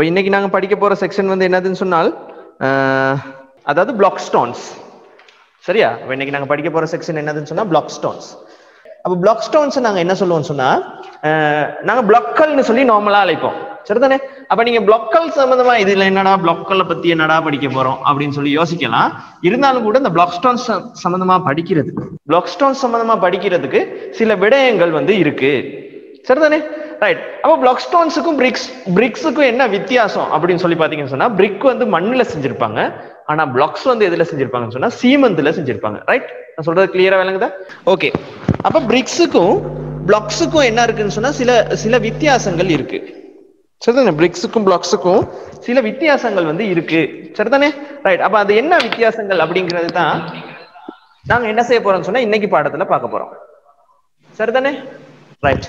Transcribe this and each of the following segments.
அப்ப இன்னைக்கு நாங்க படிக்க போற செக்ஷன் வந்து என்னதுன்னு சொன்னால் அஹ், அதாவது பிளாக் ஸ்டோன்ஸ் சரியா அப்ப இன்னைக்கு நாங்க படிக்க போற செக்ஷன் என்னதுன்னு சொன்னா பிளாக் ஸ்டோன்ஸ் அப்ப பிளாக் ஸ்டோன்ஸ் நாங்க என்ன சொல்லுவோம் சொன்னா அஹ், நாங்க பிளாக்கல்னு சொல்லி நார்மலா அழைப்போம் சரிதானே அப்ப நீங்க பிளாக்கல் சம்பந்தமா இதுல என்னடா பிளாக்கல்ல பத்தி என்னடா படிக்க போறோம் அப்படின்னு சொல்லி யோசிக்கலாம் இருந்தாலும் கூட இந்த பிளாக் ஸ்டோன்ஸ் சம்பந்தமா படிக்கிறதுக்கு பிளாக் ஸ்டோன்ஸ் சம்பந்தமா படிக்கிறதுக்கு சில விடயங்கள் வந்து இருக்கு சரிதானே ரைட் அப்போ பிளாக் ஸ்டோன்ஸுக்கும் பிரிக்ஸ் பிரிக்ஸுக்கும் என்ன வித்தியாசம் அப்படின்னு சொல்லி பாத்தீங்கன்னு சொன்னா பிரிக் வந்து மண்ணுல செஞ்சிருப்பாங்க ஆனா பிளாக்ஸ் வந்து எதுல செஞ்சிருப்பாங்கன்னு சொன்னா சீமந்துல செஞ்சிருப்பாங்க ரைட் நான் சொல்றது கிளியரா விளங்குதா ஓகே அப்ப பிரிக்ஸுக்கும் பிளாக்ஸுக்கும் என்ன இருக்குன்னு சொன்னா சில சில வித்தியாசங்கள் இருக்கு சரிதானே பிரிக்ஸுக்கும் பிளாக்ஸுக்கும் சில வித்தியாசங்கள் வந்து இருக்கு சரிதானே ரைட் அப்ப அது என்ன வித்தியாசங்கள் அப்படிங்கிறது தான் நாங்க என்ன செய்ய போறோம்னு சொன்னா இன்னைக்கு பாடத்துல பார்க்க போறோம் சரிதானே ரைட்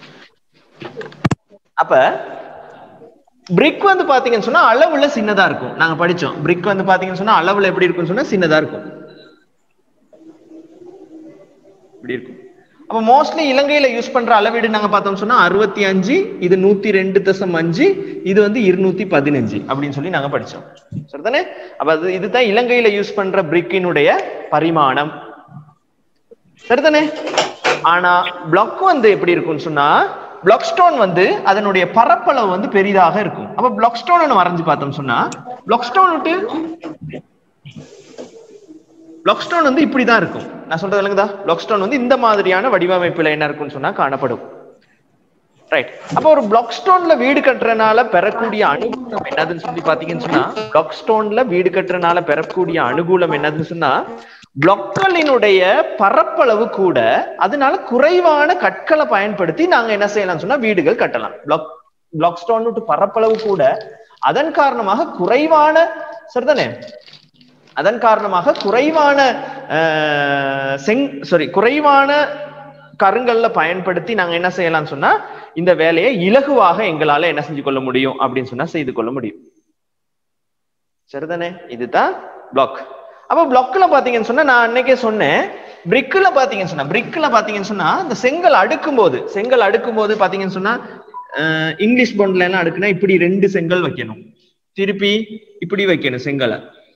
அப்ப பிரிக் வந்து பாத்தீங்கன்னு சொன்னா அளவுல சின்னதா இருக்கும் நாங்க படிச்சோம் பிரிக் வந்து பாத்தீங்கன்னு சொன்னா அளவுல எப்படி இருக்கும்னு சொன்னா சின்னதா இருக்கும் இப்படி இருக்கும் அப்ப மோஸ்ட்லி இலங்கையில யூஸ் பண்ற அளவீடு நாங்க பார்த்தோம் சொன்னா அறுபத்தி அஞ்சு இது நூத்தி ரெண்டு தசம் அஞ்சு இது வந்து இருநூத்தி பதினஞ்சு அப்படின்னு சொல்லி நாங்க படிச்சோம் சரிதானே அப்ப அது இதுதான் இலங்கையில யூஸ் பண்ற பிரிக்கினுடைய பரிமாணம் சரிதானே ஆனா பிளாக் வந்து எப்படி இருக்கும்னு சொன்னா பிளாக் ஸ்டோன் வந்து அதனுடைய பரப்பளவு வந்து பெரிதாக இருக்கும் அப்ப பிளாக் ஸ்டோன் ஒன்று வரைஞ்சு பார்த்தோம் சொன்னா பிளாக் ஸ்டோன் விட்டு பிளாக் ஸ்டோன் வந்து இப்படிதான் இருக்கும் நான் சொல்றது விளங்குதா பிளாக் ஸ்டோன் வந்து இந்த மாதிரியான வடிவமைப்புல என்ன இருக்கும்னு சொன்னா காணப்படும் ரைட் அப்ப ஒரு பிளாக் ஸ்டோன்ல வீடு கட்டுறதுனால பெறக்கூடிய அனுகூலம் என்னதுன்னு சொல்லி பாத்தீங்கன்னு சொன்னா பிளாக் ஸ்டோன்ல வீடு கட்டுறதுனால பெறக்கூடிய அனுகூலம் என்னதுன்னு சொன்னா பிளாக்களினுடைய பரப்பளவு கூட அதனால குறைவான கற்களை பயன்படுத்தி நாங்க என்ன செய்யலாம் சொன்னா வீடுகள் கட்டலாம் பிளாக் பிளாக் ஸ்டோன் விட்டு பரப்பளவு கூட அதன் காரணமாக குறைவான சரிதானே அதன் காரணமாக குறைவான அஹ், செங் சாரி குறைவான கருங்கல்ல பயன்படுத்தி நாங்க என்ன செய்யலாம் சொன்னா இந்த வேலையை இலகுவாக எங்களால என்ன செஞ்சு கொள்ள முடியும் அப்படின்னு சொன்னா செய்து கொள்ள முடியும் சரிதானே இதுதான் பிளாக் அப்ப பிளாக்ல பாத்தீங்கன்னு சொன்னா நான் அன்னைக்கே சொன்னேன் பிரிக்ல பாத்தீங்கன்னு சொன்னா பிரிக்ல பாத்தீங்கன்னு சொன்னா இந்த செங்கல் அடுக்கும் போது செங்கல் அடுக்கும் போது பாத்தீங்கன்னு சொன்னா அஹ், இங்கிலீஷ் பண்ட்ல எல்லாம் அடுக்குனா இப்படி ரெண்டு செங்கல் வைக்கணும் திருப்பி இப்படி வைக்கணும் செங்கலை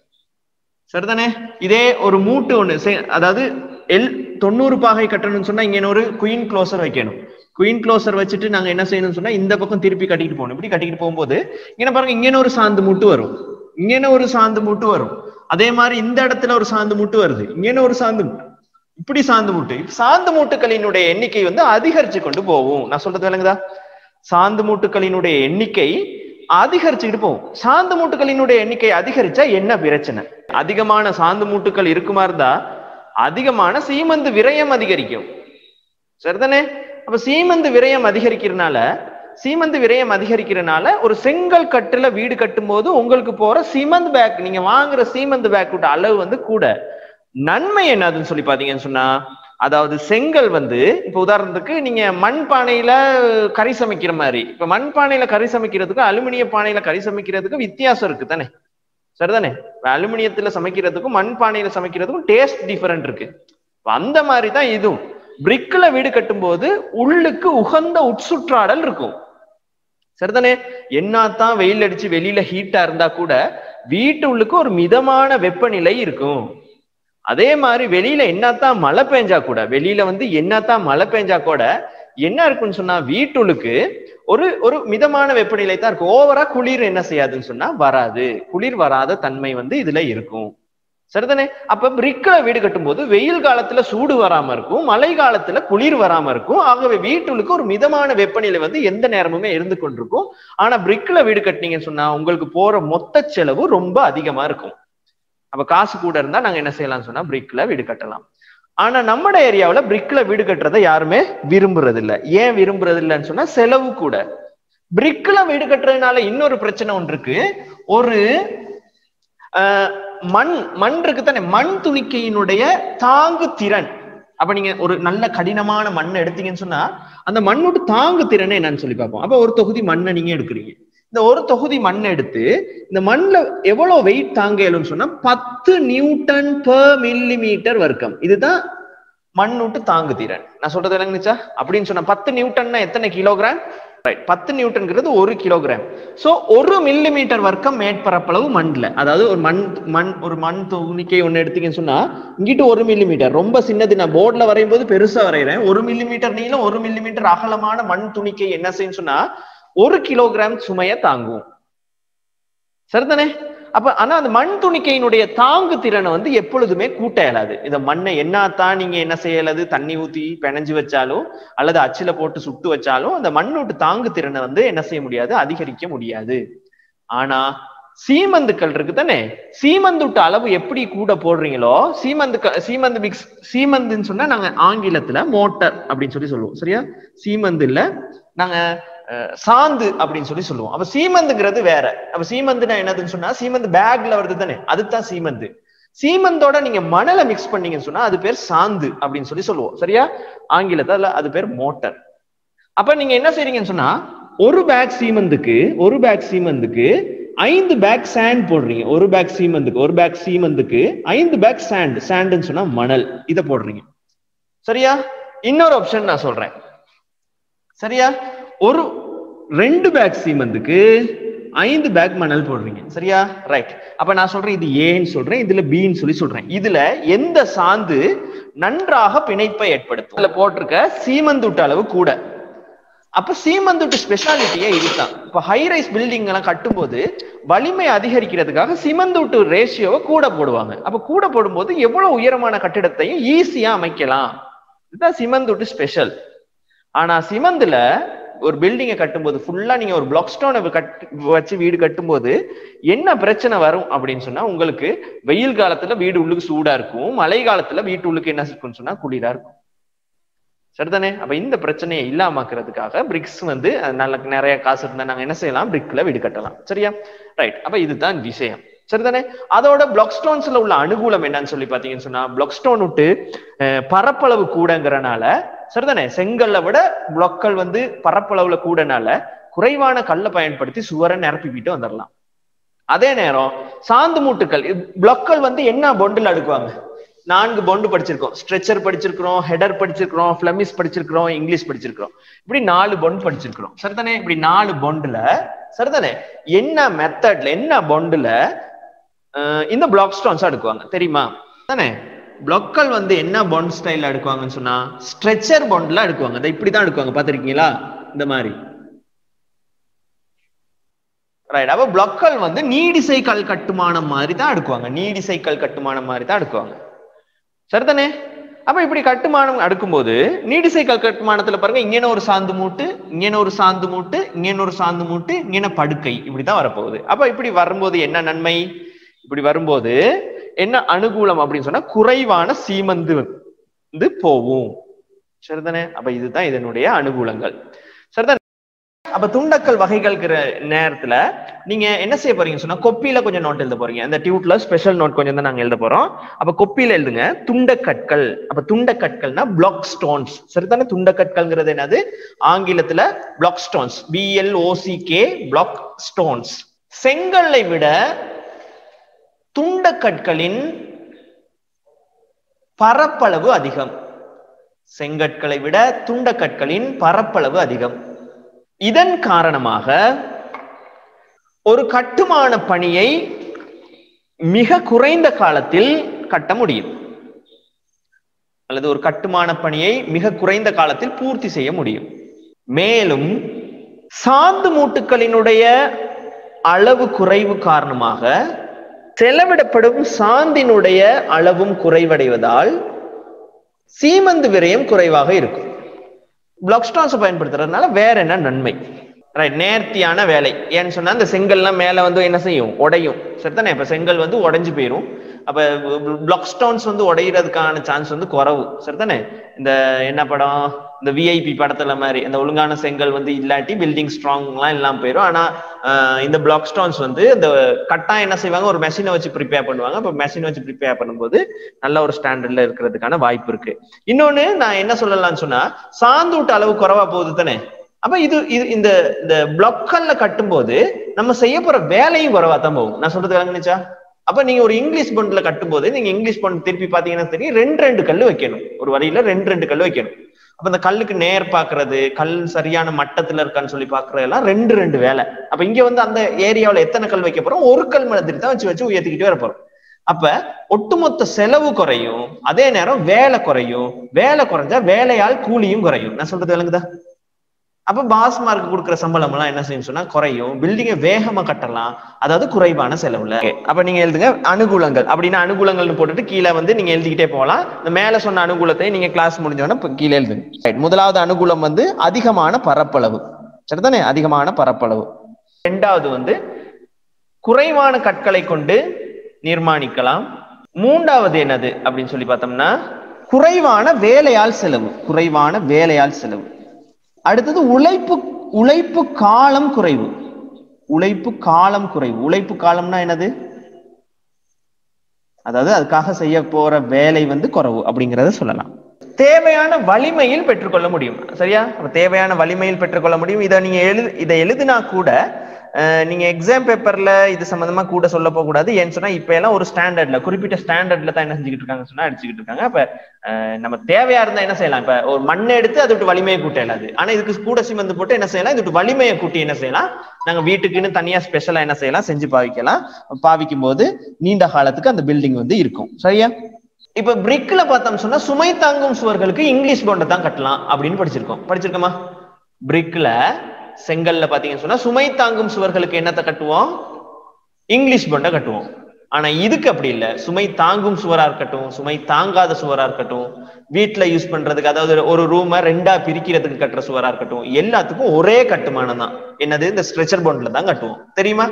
சரிதானே இதே ஒரு மூட்டு ஒண்ணு செ- அதாவது எல் தொண்ணூறு பாகை கட்டணும்னு சொன்னா இங்க ஒரு குயின் க்ளோசர் வைக்கணும் குயின் க்ளோசர் வச்சுட்டு நாங்க என்ன செய்யணும்னு சொன்னா இந்த பக்கம் திருப்பி கட்டிட்டு போகணும் இப்படி கட்டிட்டு போகும்போது இங்க பாருங்க இங்க ஒரு சாந்து மூட்டு வரும் இங்க ஒரு சாந்து மூட்டு வரும் அதே மாதிரி இந்த இடத்துல ஒரு சாந்து மூட்டு வருது இங்க ஒரு சாந்து மூட்டு இப்படி சாந்து மூட்டு சாந்து மூட்டுகளினுடைய எண்ணிக்கை வந்து அதிகரிச்சு கொண்டு போகும் நான் சொல்றது விளங்குதா சாந்து மூட்டுகளினுடைய எண்ணிக்கை அதிகரிச்சுக்கிட்டு போகும் சாந்து மூட்டுகளினுடைய எண்ணிக்கை அதிகரிச்சா என்ன பிரச்சனை அதிகமான சாந்து மூட்டுகள் இருக்குமா இருந்தா அதிகமான சீமந்து விரயம் அதிகரிக்கும் சரிதானே அப்ப சீமந்து விரயம் அதிகரிக்கிறதுனால சீமந்து விரயம் அதிகரிக்கிறதுனால ஒரு செங்கல் கட்டுல வீடு கட்டும் போது உங்களுக்கு போற சீமந்த் பேக் நீங்க வாங்குற சீமந்த் பேக்கோட அளவு வந்து கூட நன்மை என்னதுன்னு சொல்லி பாத்தீங்கன்னு சொன்னா அதாவது செங்கல் வந்து இப்ப உதாரணத்துக்கு நீங்க மண் பானையில கறி சமைக்கிற மாதிரி இப்ப மண் பானையில கறி சமைக்கிறதுக்கும் அலுமினிய பானையில கறி சமைக்கிறதுக்கும் வித்தியாசம் இருக்கு தானே சரிதானே இப்ப அலுமினியத்துல சமைக்கிறதுக்கும் மண் பானையில சமைக்கிறதுக்கும் டேஸ்ட் டிஃபரெண்ட் இருக்கு இப்ப அந்த மாதிரி தான் இதுவும் பிரிக்ல வீடு கட்டும்போது உள்ளுக்கு உகந்த உட்சுற்றாடல் இருக்கும் சரிதானே என்னத்தான் வெயில் அடிச்சு வெளியில ஹீட்டா இருந்தா கூட வீட்டு உள்ளுக்கு ஒரு மிதமான வெப்பநிலை இருக்கும் அதே மாதிரி வெளியில என்னத்தான் மழை பெஞ்சா கூட வெளியில வந்து என்னத்தான் மழை பெஞ்சா கூட என்ன இருக்குன்னு சொன்னா வீட்டுளுக்கு ஒரு ஒரு மிதமான வெப்பநிலை தான் இருக்கும் ஓவரா குளிர் என்ன செய்யாதுன்னு சொன்னா வராது குளிர் வராத தன்மை வந்து இதுல இருக்கும் சரிதானே அப்ப பிரிக்ல வீடு கட்டும்போது வெயில் காலத்துல சூடு வராம இருக்கும் மழை காலத்துல குளிர் வராம இருக்கும் ஆகவே வீட்டுக்கு ஒரு மிதமான வெப்பநிலை வந்து எந்த நேரமுமே இருந்து கொண்டிருக்கும் ஆனா பிரிக்ல வீடு கட்டினீங்கன்னு சொன்னா உங்களுக்கு போற மொத்த செலவு ரொம்ப அதிகமா இருக்கும் அப்ப காசு கூட இருந்தா நாங்க என்ன செய்யலாம் சொன்னா பிரிக்ல வீடு கட்டலாம் ஆனா நம்மட ஏரியாவுல பிரிக்ல வீடு கட்டுறதை யாருமே விரும்புறது இல்ல ஏன் விரும்புறது இல்லைன்னு சொன்னா செலவு கூட பிரிக்ல வீடு கட்டுறதுனால இன்னொரு பிரச்சனை ஒன்று இருக்கு ஒரு ஆஹ், மண் மண் இருக்கு தானே மண் துணிக்கையினுடைய தாங்கு திறன் அப்ப நீங்க ஒரு நல்ல கடினமான மண் எடுத்தீங்கன்னு சொன்னா அந்த மண்ணோட தாங்கு திறனை என்னன்னு சொல்லி பார்ப்போம் அப்ப ஒரு தொகுதி மண்ணை நீங்க எடுக்கிறீங்க இந்த ஒரு தொகுதி மண் எடுத்து இந்த மண்ணுல எவ்வளவு வெயிட் தாங்க இயலும்னு சொன்னா பத்து நியூட்டன் பெர் மில்லி மீட்டர் வர்க்கம் இதுதான் மண் விட்டு தாங்கு திறன் நான் சொல்றது விளங்குச்சா அப்படின்னு சொன்னா பத்து நியூட்டன்னா எத்தனை கிலோகிராம் ரைட் பத்து நியூட்டன்ங்கிறது ஒரு கிலோகிராம் சோ ஒரு மில்லி மீட்டர் வர்க்கம் மேற்பரப்பளவு மண்ல அதாவது ஒரு மண் மண் ஒரு மண் துணிக்கை ஒண்ணு எடுத்தீங்கன்னு சொன்னா இங்கிட்டு ஒரு மில்லி மீட்டர் ரொம்ப சின்னது நான் போர்ட்ல வரையும் போது பெருசா வரைகிறேன் ஒரு மில்லி மீட்டர் நீளம் ஒரு மில்லி மீட்டர் அகலமான மண் துணிக்கை என்ன செய்யும் சொன்னா ஒரு கிலோகிராம் சுமைய தாங்கும் சரிதானே அப்ப ஆனா அந்த மண் துணிக்கையினுடைய தாங்கு திறனை வந்து எப்பொழுதுமே கூட்ட இயலாது இந்த மண்ணை என்னத்தான் நீங்க என்ன செய்யலாது தண்ணி ஊத்தி பிணைஞ்சு வச்சாலும் அல்லது அச்சில போட்டு சுட்டு வச்சாலும் அந்த மண்ணோட்டு தாங்கு திறனை வந்து என்ன செய்ய முடியாது அதிகரிக்க முடியாது ஆனா சீமந்துக்கள் இருக்கு தானே சீமந்துட்டு அளவு எப்படி கூட போடுறீங்களோ சீமந்து சீமந்து மிக்ஸ் சீமந்துன்னு சொன்னா நாங்க ஆங்கிலத்துல மோட்டர் அப்படின்னு சொல்லி சொல்லுவோம் சரியா சீமந்து இல்ல நாங்க சாந்து அப்படின்னு சொல்லி சொல்லுவோம் அப்ப சீமந்துங்கிறது வேற அப்ப சீமந்துனா என்னதுன்னு சொன்னா சீமந்து பேக்ல வருது தானே அதுதான் சீமந்து சீமந்தோட நீங்க மணலை மிக்ஸ் பண்ணீங்கன்னு சொன்னா அது பேர் சாந்து அப்படின்னு சொல்லி சொல்லுவோம் சரியா ஆங்கிலத்துல அது பேர் மோட்டர் அப்ப நீங்க என்ன செய்றீங்கன்னு சொன்னா ஒரு பேக் சீமந்துக்கு ஒரு பேக் சீமந்துக்கு ஐந்து பேக் சாண்ட் போடுறீங்க ஒரு பேக் சீமந்துக்கு ஒரு பேக் சீமந்துக்கு ஐந்து பேக் சாண்ட் சாண்டுன்னு சொன்னா மணல் இத போடுறீங்க சரியா இன்னொரு ஆப்ஷன் நான் சொல்றேன் சரியா ஒரு ரெண்டு பேக் சீமந்துக்கு ஐந்து பேக் மணல் போடுறீங்க சரியா ரைட் அப்ப நான் சொல்றேன் இது ஏன்னு சொல்றேன் இதுல பின்னு சொல்லி சொல்றேன் இதுல எந்த சாந்து நன்றாக பிணைப்பை ஏற்படுத்தும் இதுல போட்டிருக்க சீமந்துட்டு அளவு கூட அப்ப சீமந்துட்டு ஸ்பெஷாலிட்டியே இதுதான் இப்ப ஹை ரைஸ் பில்டிங் எல்லாம் கட்டும்போது வலிமை அதிகரிக்கிறதுக்காக சிமந்துட்டு ரேஷியோவை கூட போடுவாங்க அப்ப கூட போடும்போது எவ்வளவு உயரமான கட்டிடத்தையும் ஈஸியா அமைக்கலாம் இதுதான் சிமந்துட்டு ஸ்பெஷல் ஆனா சிமந்துல ஒரு பில்டிங்கை கட்டும்போது ஃபுல்லா நீங்க ஒரு பிளாக் ஸ்டோனை வச்சு வீடு கட்டும்போது என்ன பிரச்சனை வரும் அப்படின்னு சொன்னா உங்களுக்கு வெயில் காலத்துல வீடு உள்ளுக்கு சூடா இருக்கும் மழை காலத்துல வீட்டு உள்ளுக்கு என்ன இருக்கும்னு சொன்னா குளிரா இருக்கும் சரிதானே அப்ப இந்த பிரச்சனையை இல்லாமக்கிறதுக்காக பிரிக்ஸ் வந்து நல்ல நிறைய காசு இருந்தா நாங்க என்ன செய்யலாம் பிரிக்ல வீடு கட்டலாம் சரியா ரைட் அப்ப இதுதான் விஷயம் சரிதானே அதோட பிளாக் ஸ்டோன்ஸ்ல உள்ள அனுகூலம் என்னன்னு சொல்லி பாத்தீங்கன்னு சொன்னா பிளாக் ஸ்டோன் விட்டு பரப்பளவு கூடங்கிறனால சரிதானே செங்கல்ல விட பிளாக்கள் வந்து பரப்பளவுல கூடனால குறைவான கல்லை பயன்படுத்தி சுவரை நிரப்பிக்கிட்டு வந்துடலாம் அதே நேரம் சாந்து மூட்டுக்கள் பிளாக்கள் வந்து என்ன பொண்டில் அடுக்குவாங்க நான்கு பொண்டு படிச்சிருக்கோம் ஸ்ட்ரெச்சர் படிச்சிருக்கிறோம் ஹெடர் படிச்சிருக்கிறோம் பிளமிஸ் படிச்சிருக்கிறோம் இங்கிலீஷ் படிச்சிருக்கிறோம் இப்படி நாலு பொண்டு படிச்சிருக்கிறோம் சரிதானே இப்படி நாலு பொண்டுல சரிதானே என்ன மெத்தட்ல என்ன பொண்டுல இந்த பிளாக் ஸ்டோன்ஸ் அடுக்குவாங்க தெரியுமா தானே பிளாக்கள் வந்து என்ன பாண்ட் ஸ்டைல் அடுக்குவாங்கன்னு சொன்னா ஸ்ட்ரெச்சர் பாண்ட்ல அடுக்குவாங்க அதை இப்படிதான் அடுக்குவாங்க பாத்திருக்கீங்களா இந்த மாதிரி ரைட் அப்ப பிளாக்கள் வந்து நீடிசை கல் கட்டுமானம் மாதிரி தான் அடுக்குவாங்க நீடிசை கல் கட்டுமானம் மாதிரி தான் அடுக்குவாங்க சரிதானே அப்ப இப்படி கட்டுமானம் அடுக்கும்போது நீடிசை கல் கட்டுமானத்துல பாருங்க இங்கன ஒரு சாந்து மூட்டு இங்கன ஒரு சாந்து மூட்டு இங்கன ஒரு சாந்து மூட்டு இங்கன படுக்கை இப்படிதான் வரப்போகுது அப்ப இப்படி வரும்போது என்ன நன்மை இப்படி வரும்போது என்ன அனுகூலம் அப்படின்னு சொன்னா குறைவான சீமந்து வந்து போவும் சரிதானே அப்ப இதுதான் இதனுடைய அனுகூலங்கள் சரிதானே அப்ப துண்டக்கல் வகைகள்ங்கிற நேரத்துல நீங்க என்ன செய்ய போறீங்க சொன்னா கொப்பியில கொஞ்சம் நோட் எழுத போறீங்க அந்த டியூட்ல ஸ்பெஷல் நோட் கொஞ்சம் தான் நாங்க எழுத போறோம் அப்ப கொப்பியில எழுதுங்க துண்டக்கற்கள் அப்ப துண்டக்கற்கள்னா பிளாக் ஸ்டோன்ஸ் சரிதானே துண்டக்கற்கள்ங்கிறது என்னது ஆங்கிலத்துல block stones B L O C K block stones செங்கல்லை விட துண்டக்கற்களின் பரப்பளவு அதிகம் செங்கற்களை விட துண்டக்கற்களின் பரப்பளவு அதிகம் இதன் காரணமாக ஒரு கட்டுமான பணியை மிக குறைந்த காலத்தில் கட்ட முடியும் அல்லது ஒரு கட்டுமான பணியை மிக குறைந்த காலத்தில் பூர்த்தி செய்ய முடியும் மேலும் சாந்து மூட்டுக்களினுடைய அளவு குறைவு காரணமாக செலவிடப்படும் சாந்தினுடைய அளவும் குறைவடைவதால் சீமந்து விரயம் குறைவாக இருக்கும் பிளாக் ஸ்டான்ஸ் பயன்படுத்துறதுனால வேற என்ன நன்மை ரைட் நேர்த்தியான வேலை ஏன்னு சொன்னா இந்த செங்கல்லாம் மேல வந்து என்ன செய்யும் உடையும் சரிதானே இப்ப செங்கல் வந்து உடைஞ்சு போயிரும் அப்ப பிளாக் ஸ்டோன்ஸ் வந்து உடையிறதுக்கான சான்ஸ் வந்து குறவு சரிதானே இந்த என்ன படம் இந்த விஐபி படத்துல மாதிரி இந்த ஒழுங்கான செங்கல் வந்து இல்லாட்டி பில்டிங் ஸ்ட்ராங் எல்லாம் இல்லாம போயிடும் ஆனா இந்த பிளாக் ஸ்டோன்ஸ் வந்து இந்த கட்டாயம் என்ன செய்வாங்க ஒரு மெஷினை வச்சு ப்ரிப்பேர் பண்ணுவாங்க அப்ப மெஷினை வச்சு ப்ரிப்பேர் பண்ணும்போது நல்ல ஒரு ஸ்டாண்டர்ட்ல இருக்கிறதுக்கான வாய்ப்பு இருக்கு இன்னொன்னு நான் என்ன சொல்லலாம்னு சொன்னா சாந்தூட்டு அளவு குறைவா போகுது தானே அப்ப இது இது இந்த இந்த பிளாக்கல்ல கட்டும்போது நம்ம செய்ய போற வேலையும் குறைவா தான் போகும் நான் சொல்றது விளங்குனுச்சா அப்ப நீங்க ஒரு இங்கிலீஷ் பண்ட்ல கட்டும்போது நீங்க இங்கிலீஷ் பண்ட் திருப்பி பாத்தீங்கன்னா தெரியும் ரெண்டு ரெண்டு கல்லு வைக்கணும் ஒரு வழியில ரெண்டு ரெண்டு கல்லு வைக்கணும் அப்ப இந்த கல்லுக்கு நேர் பாக்குறது கல் சரியான மட்டத்துல இருக்கான்னு சொல்லி பாக்குறது எல்லாம் ரெண்டு ரெண்டு வேலை அப்ப இங்க வந்து அந்த ஏரியாவுல எத்தனை கல் வைக்க போறோம் ஒரு கல் மாதிரி தான் வச்சு வச்சு உயர்த்திக்கிட்டே வர போறோம் அப்ப ஒட்டுமொத்த செலவு குறையும் அதே நேரம் வேலை குறையும் வேலை குறைஞ்சா வேலையால் கூலியும் குறையும் நான் சொல்றது விளங்குதா அப்ப பாஸ் மார்க் கொடுக்குற சம்பளம் எல்லாம் என்ன செய்யும் சொன்னா குறையும் பில்டிங்கை வேகமா கட்டலாம் அதாவது குறைவான செலவுல அப்ப நீங்க எழுதுங்க அனுகூலங்கள் அப்படின்னா அனுகூலங்கள்னு போட்டுட்டு கீழே வந்து நீங்க எழுதிக்கிட்டே போகலாம் இந்த மேல சொன்ன அனுகூலத்தை நீங்க கிளாஸ் முடிஞ்சோன்னா இப்ப கீழே எழுதுங்க Right. முதலாவது அனுகூலம் வந்து அதிகமான பரப்பளவு சரிதானே அதிகமான பரப்பளவு இரண்டாவது வந்து குறைவான கற்களை கொண்டு நிர்மாணிக்கலாம் மூன்றாவது என்னது அப்படின்னு சொல்லி பார்த்தோம்னா குறைவான வேலையால் செலவு குறைவான வேலையால் செலவு அடுத்தது உழைப்பு உழைப்பு காலம் குறைவு உழைப்பு காலம் குறைவு உழைப்பு காலம்னா என்னது அதாவது அதுக்காக செய்ய போற வேலை வந்து குறைவு அப்படிங்கறத சொல்லலாம் தேவையான வலிமையில் பெற்றுக்கொள்ள முடியும் சரியா அப்ப தேவையான வலிமையில் பெற்றுக்கொள்ள முடியும் இதை நீங்க எழுது இதை எழுதினா கூட அஹ், நீங்க எக்ஸாம் பேப்பர்ல இது சம்பந்தமா கூட சொல்ல போக கூடாது ஏன்னு சொன்னா இப்ப எல்லாம் ஒரு ஸ்டாண்டர்ட்ல குறிப்பிட்ட ஸ்டாண்டர்ட்ல தான் என்ன செஞ்சுக்கிட்டு இருக்காங்க சொன்னா அடிச்சுக்கிட்டு இருக்காங்க அப்ப அஹ், நம்ம தேவையா இருந்தா என்ன செய்யலாம் இப்ப ஒரு மண்ணை எடுத்து அதை விட்டு வலிமையை கூட்ட இயலாது ஆனா இதுக்கு கூட சிமந்து போட்டு என்ன செய்யலாம் இது விட்டு வலிமையை கூட்டி என்ன செய்யலாம் நாங்க வீட்டுக்குன்னு தனியா ஸ்பெஷலா என்ன செய்யலாம் செஞ்சு பாவிக்கலாம் பாவிக்கும் போது நீண்ட காலத்துக்கு அந்த பில்டிங் வந்து இருக்கும் சரியா இப்ப பிரிக்ல பார்த்தோம் சொன்னா சுமை தாங்கும் சுவர்களுக்கு இங்கிலீஷ் போண்டை தான் கட்டலாம் அப்படின்னு படிச்சிருக்கோம் படிச்சிருக்கோமா பிரிக்ல செங்கல்ல பாத்தீங்கன்னு சொன்னா சுமை தாங்கும் சுவர்களுக்கு என்னத்தை கட்டுவோம் இங்கிலீஷ் போண்டை கட்டுவோம் ஆனா இதுக்கு அப்படி இல்ல சுமை தாங்கும் சுவரா இருக்கட்டும் சுமை தாங்காத சுவரா இருக்கட்டும் வீட்டுல யூஸ் பண்றதுக்கு அதாவது ஒரு ரூமை ரெண்டா பிரிக்கிறதுக்கு கட்டுற சுவரா இருக்கட்டும் எல்லாத்துக்கும் ஒரே கட்டுமானம் தான் என்னது இந்த ஸ்ட்ரெச்சர் போண்ட்ல தான் கட்டுவோம் தெரியுமா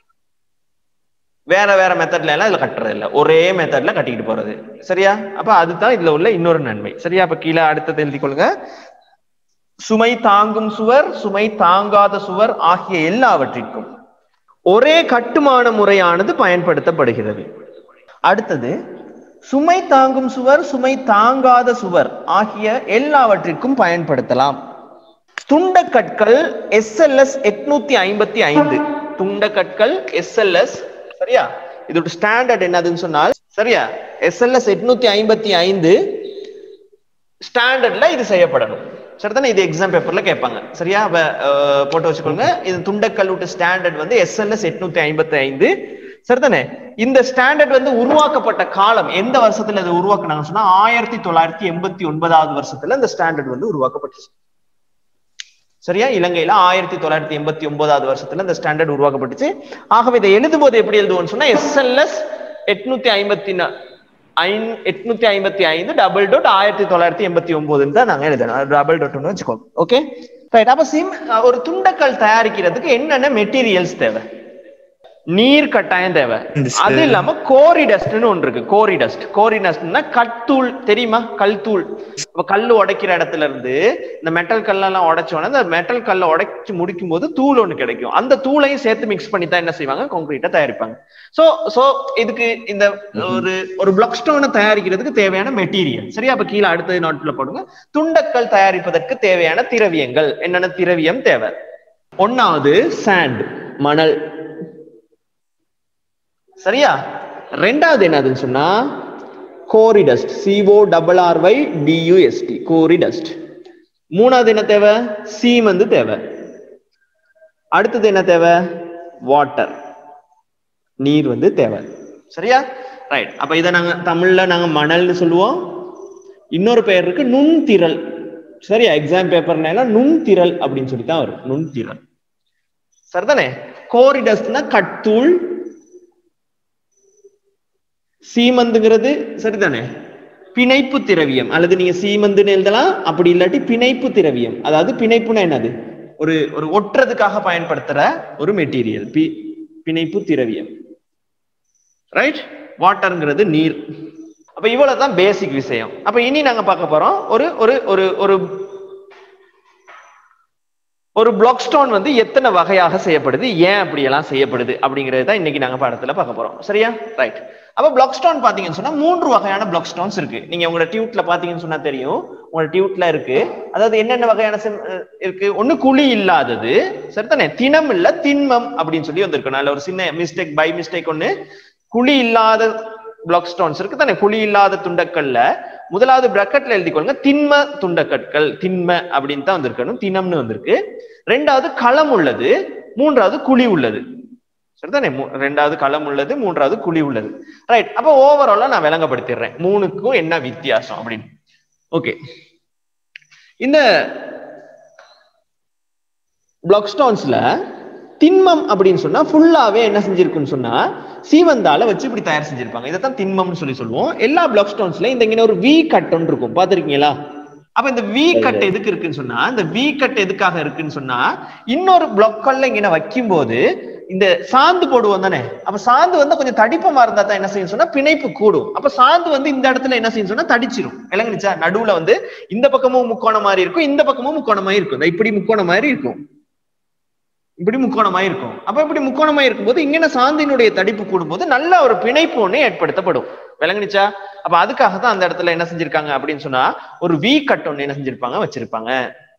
வேற வேற மெத்தட்ல எல்லாம் இதுல கட்டுறது இல்ல ஒரே மெத்தட்ல கட்டிக்கிட்டு போறது சரியா அப்ப அதுதான் இதுல உள்ள இன்னொரு நன்மை சரியா அப்ப கீழே அடுத்தது எழுதி கொள்ளுங்க சுமை தாங்கும் சுவர் சுமை தாங்காத சுவர் ஆகிய எல்லாவற்றிற்கும் ஒரே கட்டுமான முறையானது பயன்படுத்தப்படுகிறது அடுத்தது சுமை தாங்கும் சுவர் சுமை தாங்காத சுவர் ஆகிய எல்லாவற்றிற்கும் பயன்படுத்தலாம் துண்டக்கற்கள் எஸ்எல்எஸ் எட்நூத்தி ஐம்பத்தி ஐந்து துண்டக்கற்கள் எஸ்எல்எஸ் சரியா இதோட ஸ்டாண்டர்ட் என்னதுன்னு சொன்னால் சரியா எஸ்எல்எஸ் எட்நூத்தி ஐம்பத்தி ஐந்து ஸ்டாண்டர்ட்ல இது செய்யப்படணும் சரிதானே இது எக்ஸாம் பேப்பர்ல கேட்பாங்க சரியா அப்ப, அஹ், போட்டு வச்சுக்கோங்க இது துண்டக்கல் விட்டு ஸ்டாண்டர்ட் வந்து எஸ்எல்எஸ் எட்நூத்தி ஐம்பத்தி ஐந்து சரிதானே இந்த ஸ்டாண்டர்ட் வந்து உருவாக்கப்பட்ட காலம் எந்த வருஷத்துல இது உருவாக்குனாங்க சொன்னா ஆயிரத்தி தொள்ளாயிரத்தி எண்பத்தி ஒன்பதாவது வருஷத்துல இந்த ஸ்டாண்டர்ட் வந்து உருவாக்கப்பட்டுச்சு சரியா இலங்கையில ஆயிரத்தி தொள்ளாயிரத்தி எண்பத்தி ஒன்பதாவது வருஷத்துல இந்த ஸ்டாண்டர்ட் உருவாக்கப்பட்டுச்சு ஆகவே இதை எழுதும் போது எப்படி எழுதுவோம்னு சொன்னா எஸ்எல்எஸ் எட்நூத்தி ஐம்பத்தி எட்நூத்தி ஐம்பத்தி ஐந்து டபுள் டாட் ஆயிரத்தி தொள்ளாயிரத்தி எண்பத்தி ஒன்பதுன்னு தான் நாங்க எழுதணும் டபுள் டாட்னு வச்சுக்கோங்க ஓகே ரைட் அப்ப சிம் ஒரு துண்டக்கல் தயாரிக்கிறதுக்கு என்னென்ன மெட்டீரியல்ஸ் தேவை நீர் கட்டாயம் தேவை அது இல்லாம கோரி டஸ்ட்னு ஒன்று இருக்கு கோரி டஸ்ட் கோரி டஸ்ட்னா கல்தூள் தெரியுமா கல்தூள் இப்ப கல் உடைக்கிற இடத்துல இருந்து இந்த மெட்டல் கல்லெல்லாம் உடைச்சோன்னா இந்த மெட்டல் கல்லை உடைச்சு முடிக்கும் போது தூள் ஒண்ணு கிடைக்கும் அந்த தூளையும் சேர்த்து மிக்ஸ் பண்ணி தான் என்ன செய்வாங்க கான்கிரீட்டை தயாரிப்பாங்க சோ சோ இதுக்கு இந்த ஒரு ஒரு பிளாக் ஸ்டோனை தயாரிக்கிறதுக்கு தேவையான மெட்டீரியல் சரியா அப்ப கீழே அடுத்தது நோட்ல போடுங்க துண்டக்கல் தயாரிப்பதற்கு தேவையான திரவியங்கள் என்னென்ன திரவியம் தேவை ஒன்னாவது சாண்ட் மணல் சரியா ரெண்டாவது என்னதுன்னு சொன்னா quarry dust C O double R Y D U S T quarry dust மூணாவது என்ன தேவை சீமந்து தேவை அடுத்தது என்ன தேவை வாட்டர் நீர் வந்து தேவை சரியா ரைட் அப்ப இதை நாங்க தமிழ்ல நாங்க மணல்னு சொல்லுவோம் இன்னொரு பெயர் இருக்கு நுண்திரள் சரியா எக்ஸாம் பேப்பர்ல எல்லாம் நுண்திரள் அப்படின்னு சொல்லி தான் வரும் நுண்திரள் சரிதானே கோரிடஸ்னா கட்டூள் சீமந்துங்கிறது சரிதானே பிணைப்பு திரவியம் அல்லது நீங்க சீமந்துன்னு எழுதலாம் அப்படி இல்லாட்டி பிணைப்பு திரவியம் அதாவது பிணைப்புனா என்னது ஒரு ஒரு ஒட்டுறதுக்காக பயன்படுத்துற ஒரு மெட்டீரியல் பி பிணைப்பு திரவியம் ரைட் வாட்டர்ங்கிறது நீர் அப்ப இவ்வளவுதான் பேசிக் விஷயம் அப்ப இனி நாங்க பார்க்க போறோம் ஒரு ஒரு ஒரு ஒரு ஒரு பிளாக் ஸ்டோன் வந்து எத்தனை வகையாக செய்யப்படுது ஏன் அப்படி எல்லாம் செய்யப்படுது அப்படிங்கிறது தான் இன்னைக்கு நாங்க பாடத்துல பார்க்க போறோம் சரியா ரைட் அப்ப பிளாக் ஸ்டோன் பாத்தீங்கன்னு சொன்னா மூன்று வகையான பிளாக் ஸ்டோன்ஸ் இருக்கு நீங்க உங்களோட டியூட்ல பாத்தீங்கன்னு சொன்னா தெரியும் உங்களோட டியூட்ல இருக்கு அதாவது என்னென்ன வகையான sim- அஹ் இருக்கு ஒண்ணு குழி இல்லாதது சரிதானே திணம் இல்ல திண்மம் அப்படின்னு சொல்லி வந்திருக்கு நல்ல ஒரு சின்ன மிஸ்டேக் பை மிஸ்டேக் ஒண்ணு குழி இல்லாத பிளாக் ஸ்டோன்ஸ் இருக்கு தானே குழி இல்லாத துண்டக்கல்ல முதலாவது பிரக்கெட்ல எழுதிக்கொள்ளுங்க திண்ம துண்டக்கற்கள் திண்ம அப்படின்னு தான் வந்திருக்கணும் தினம்னு வந்திருக்கு ரெண்டாவது களம் உள்ளது மூன்றாவது குழி உள்ளது சரிதானே மூ- ரெண்டாவது களம் உள்ளது மூன்றாவது குழி உள்ளது ரைட் அப்ப ஓவராலா நான் விளங்கப்படுத்திடுறேன் மூணுக்கும் என்ன வித்தியாசம் அப்படின்னு ஓகே இந்த பிளாக் ஸ்டோன்ஸ்ல திண்மம் அப்படின்னு சொன்னா ஃபுல்லாவே என்ன செஞ்சிருக்குன்னு சொன்னா சீவந்தால வச்சு இப்படி தயார் செஞ்சிருப்பாங்க இதைத்தான் திண்மம்னு சொல்லி சொல்லுவோம் எல்லா பிளாக் ஸ்டோன்ஸ்ல இந்த இங்க ஒரு வி கட் ஒன்று இருக்கும் பாத்திருக்கீங்களா அப்ப இந்த வி கட் எதுக்கு இருக்குன்னு சொன்னா இந்த வி கட் எதுக்காக இருக்குன்னு சொன்னா இன்னொரு பிளாக்கல்ல இங்க வைக்கும் போது இந்த சாந்து போடுவோம் தானே அப்ப சாந்து வந்து கொஞ்சம் தடிப்பமா இருந்தா தான் என்ன செய்யும் சொன்னா பிணைப்பு கூடும் அப்ப சாந்து வந்து இந்த இடத்துல என்ன செய்யும் சொன்னா தடிச்சிரும் விளங்குனுச்சா நடுவுல வந்து இந்த பக்கமும் முக்கோணம் மாதிரி இருக்கும் இந்த பக்கமும் முக்கோணம் மாதிரி இருக்கும் இந்த இப்படி முக்கோணம் மாதிரி இருக்கும் இப்படி முக்கோணமாய் இருக்கும் அப்ப இப்படி முக்கோணமாய் இருக்கும்போது இங்கே சாந்தினுடைய தடிப்பு கூடும்போது நல்ல ஒரு பிணைப்பு ஒண்ணு ஏற்படுத்தப்படும் விளங்குனுச்சா அப்ப அதுக்காக தான் அந்த இடத்துல என்ன செஞ்சிருக்காங்க அப்படின்னு சொன்னா ஒரு வி கட் ஒண்ணு என்ன செஞ்சிருப்பாங்க வச்சிருப்பாங்க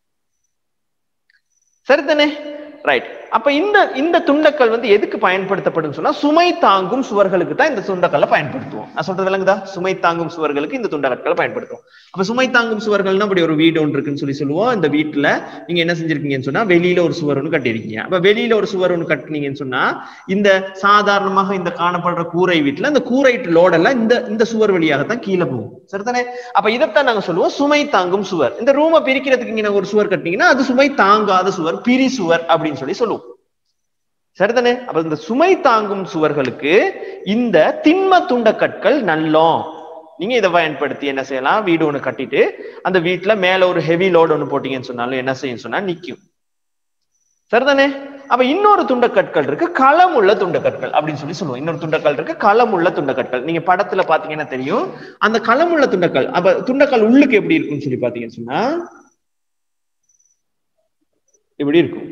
சரிதானே ரைட் அப்ப இந்த இந்த துண்டக்கல் வந்து எதுக்கு பயன்படுத்தப்படும் சொன்னா சுமை தாங்கும் சுவர்களுக்கு தான் இந்த துண்டக்கல்லை பயன்படுத்துவோம் நான் சொல்றது விளங்குதா சுமை தாங்கும் சுவர்களுக்கு இந்த துண்டக்கற்களை பயன்படுத்துவோம் அப்ப சுமை தாங்கும் சுவர்கள்னா அப்படி ஒரு வீடு ஒன்று இருக்குன்னு சொல்லி சொல்லுவோம் இந்த வீட்டுல நீங்க என்ன செஞ்சிருக்கீங்கன்னு சொன்னா வெளியில ஒரு சுவர் ஒன்று கட்டியிருக்கீங்க அப்ப வெளியில ஒரு சுவர் ஒன்று கட்டினீங்கன்னு சொன்னா இந்த சாதாரணமாக இந்த காணப்படுற கூரை வீட்டுல இந்த கூரை லோட் எல்லாம் இந்த இந்த சுவர் வழியாகத்தான் கீழே போகும் சரிதானே அப்ப இதைத்தான் நாங்க சொல்லுவோம் சுமை தாங்கும் சுவர் இந்த ரூமை பிரிக்கிறதுக்கு இங்க ஒரு சுவர் கட்டினீங்கன்னா அது சுமை தாங்காத சுவர் பிரி சுவர் அப்படின்னு சொல்லி சொல்லுவோம் சரிதானே அப்ப இந்த சுமை தாங்கும் சுவர்களுக்கு இந்த திண்ம துண்டக்கற்கள் நல்லோம் நீங்க இதை பயன்படுத்தி என்ன செய்யலாம் வீடு ஒண்ணு கட்டிட்டு அந்த வீட்டுல மேல ஒரு ஹெவி லோடு ஒண்ணு போட்டீங்கன்னு சொன்னாலும் என்ன செய்யும் சொன்னா நிக்கும் சரிதானே அப்ப இன்னொரு துண்டக்கற்கள் இருக்கு களம் உள்ள துண்டக்கற்கள் அப்படின்னு சொல்லி சொல்லுவோம் இன்னொரு துண்டக்கல் இருக்கு களம் உள்ள துண்டக்கற்கள் நீங்க படத்துல பாத்தீங்கன்னா தெரியும் அந்த களம் உள்ள துண்டக்கல் அப்ப துண்டக்கல் உள்ளுக்கு எப்படி இருக்கும்னு சொல்லி பாத்தீங்கன்னு சொன்னா இப்படி இருக்கும்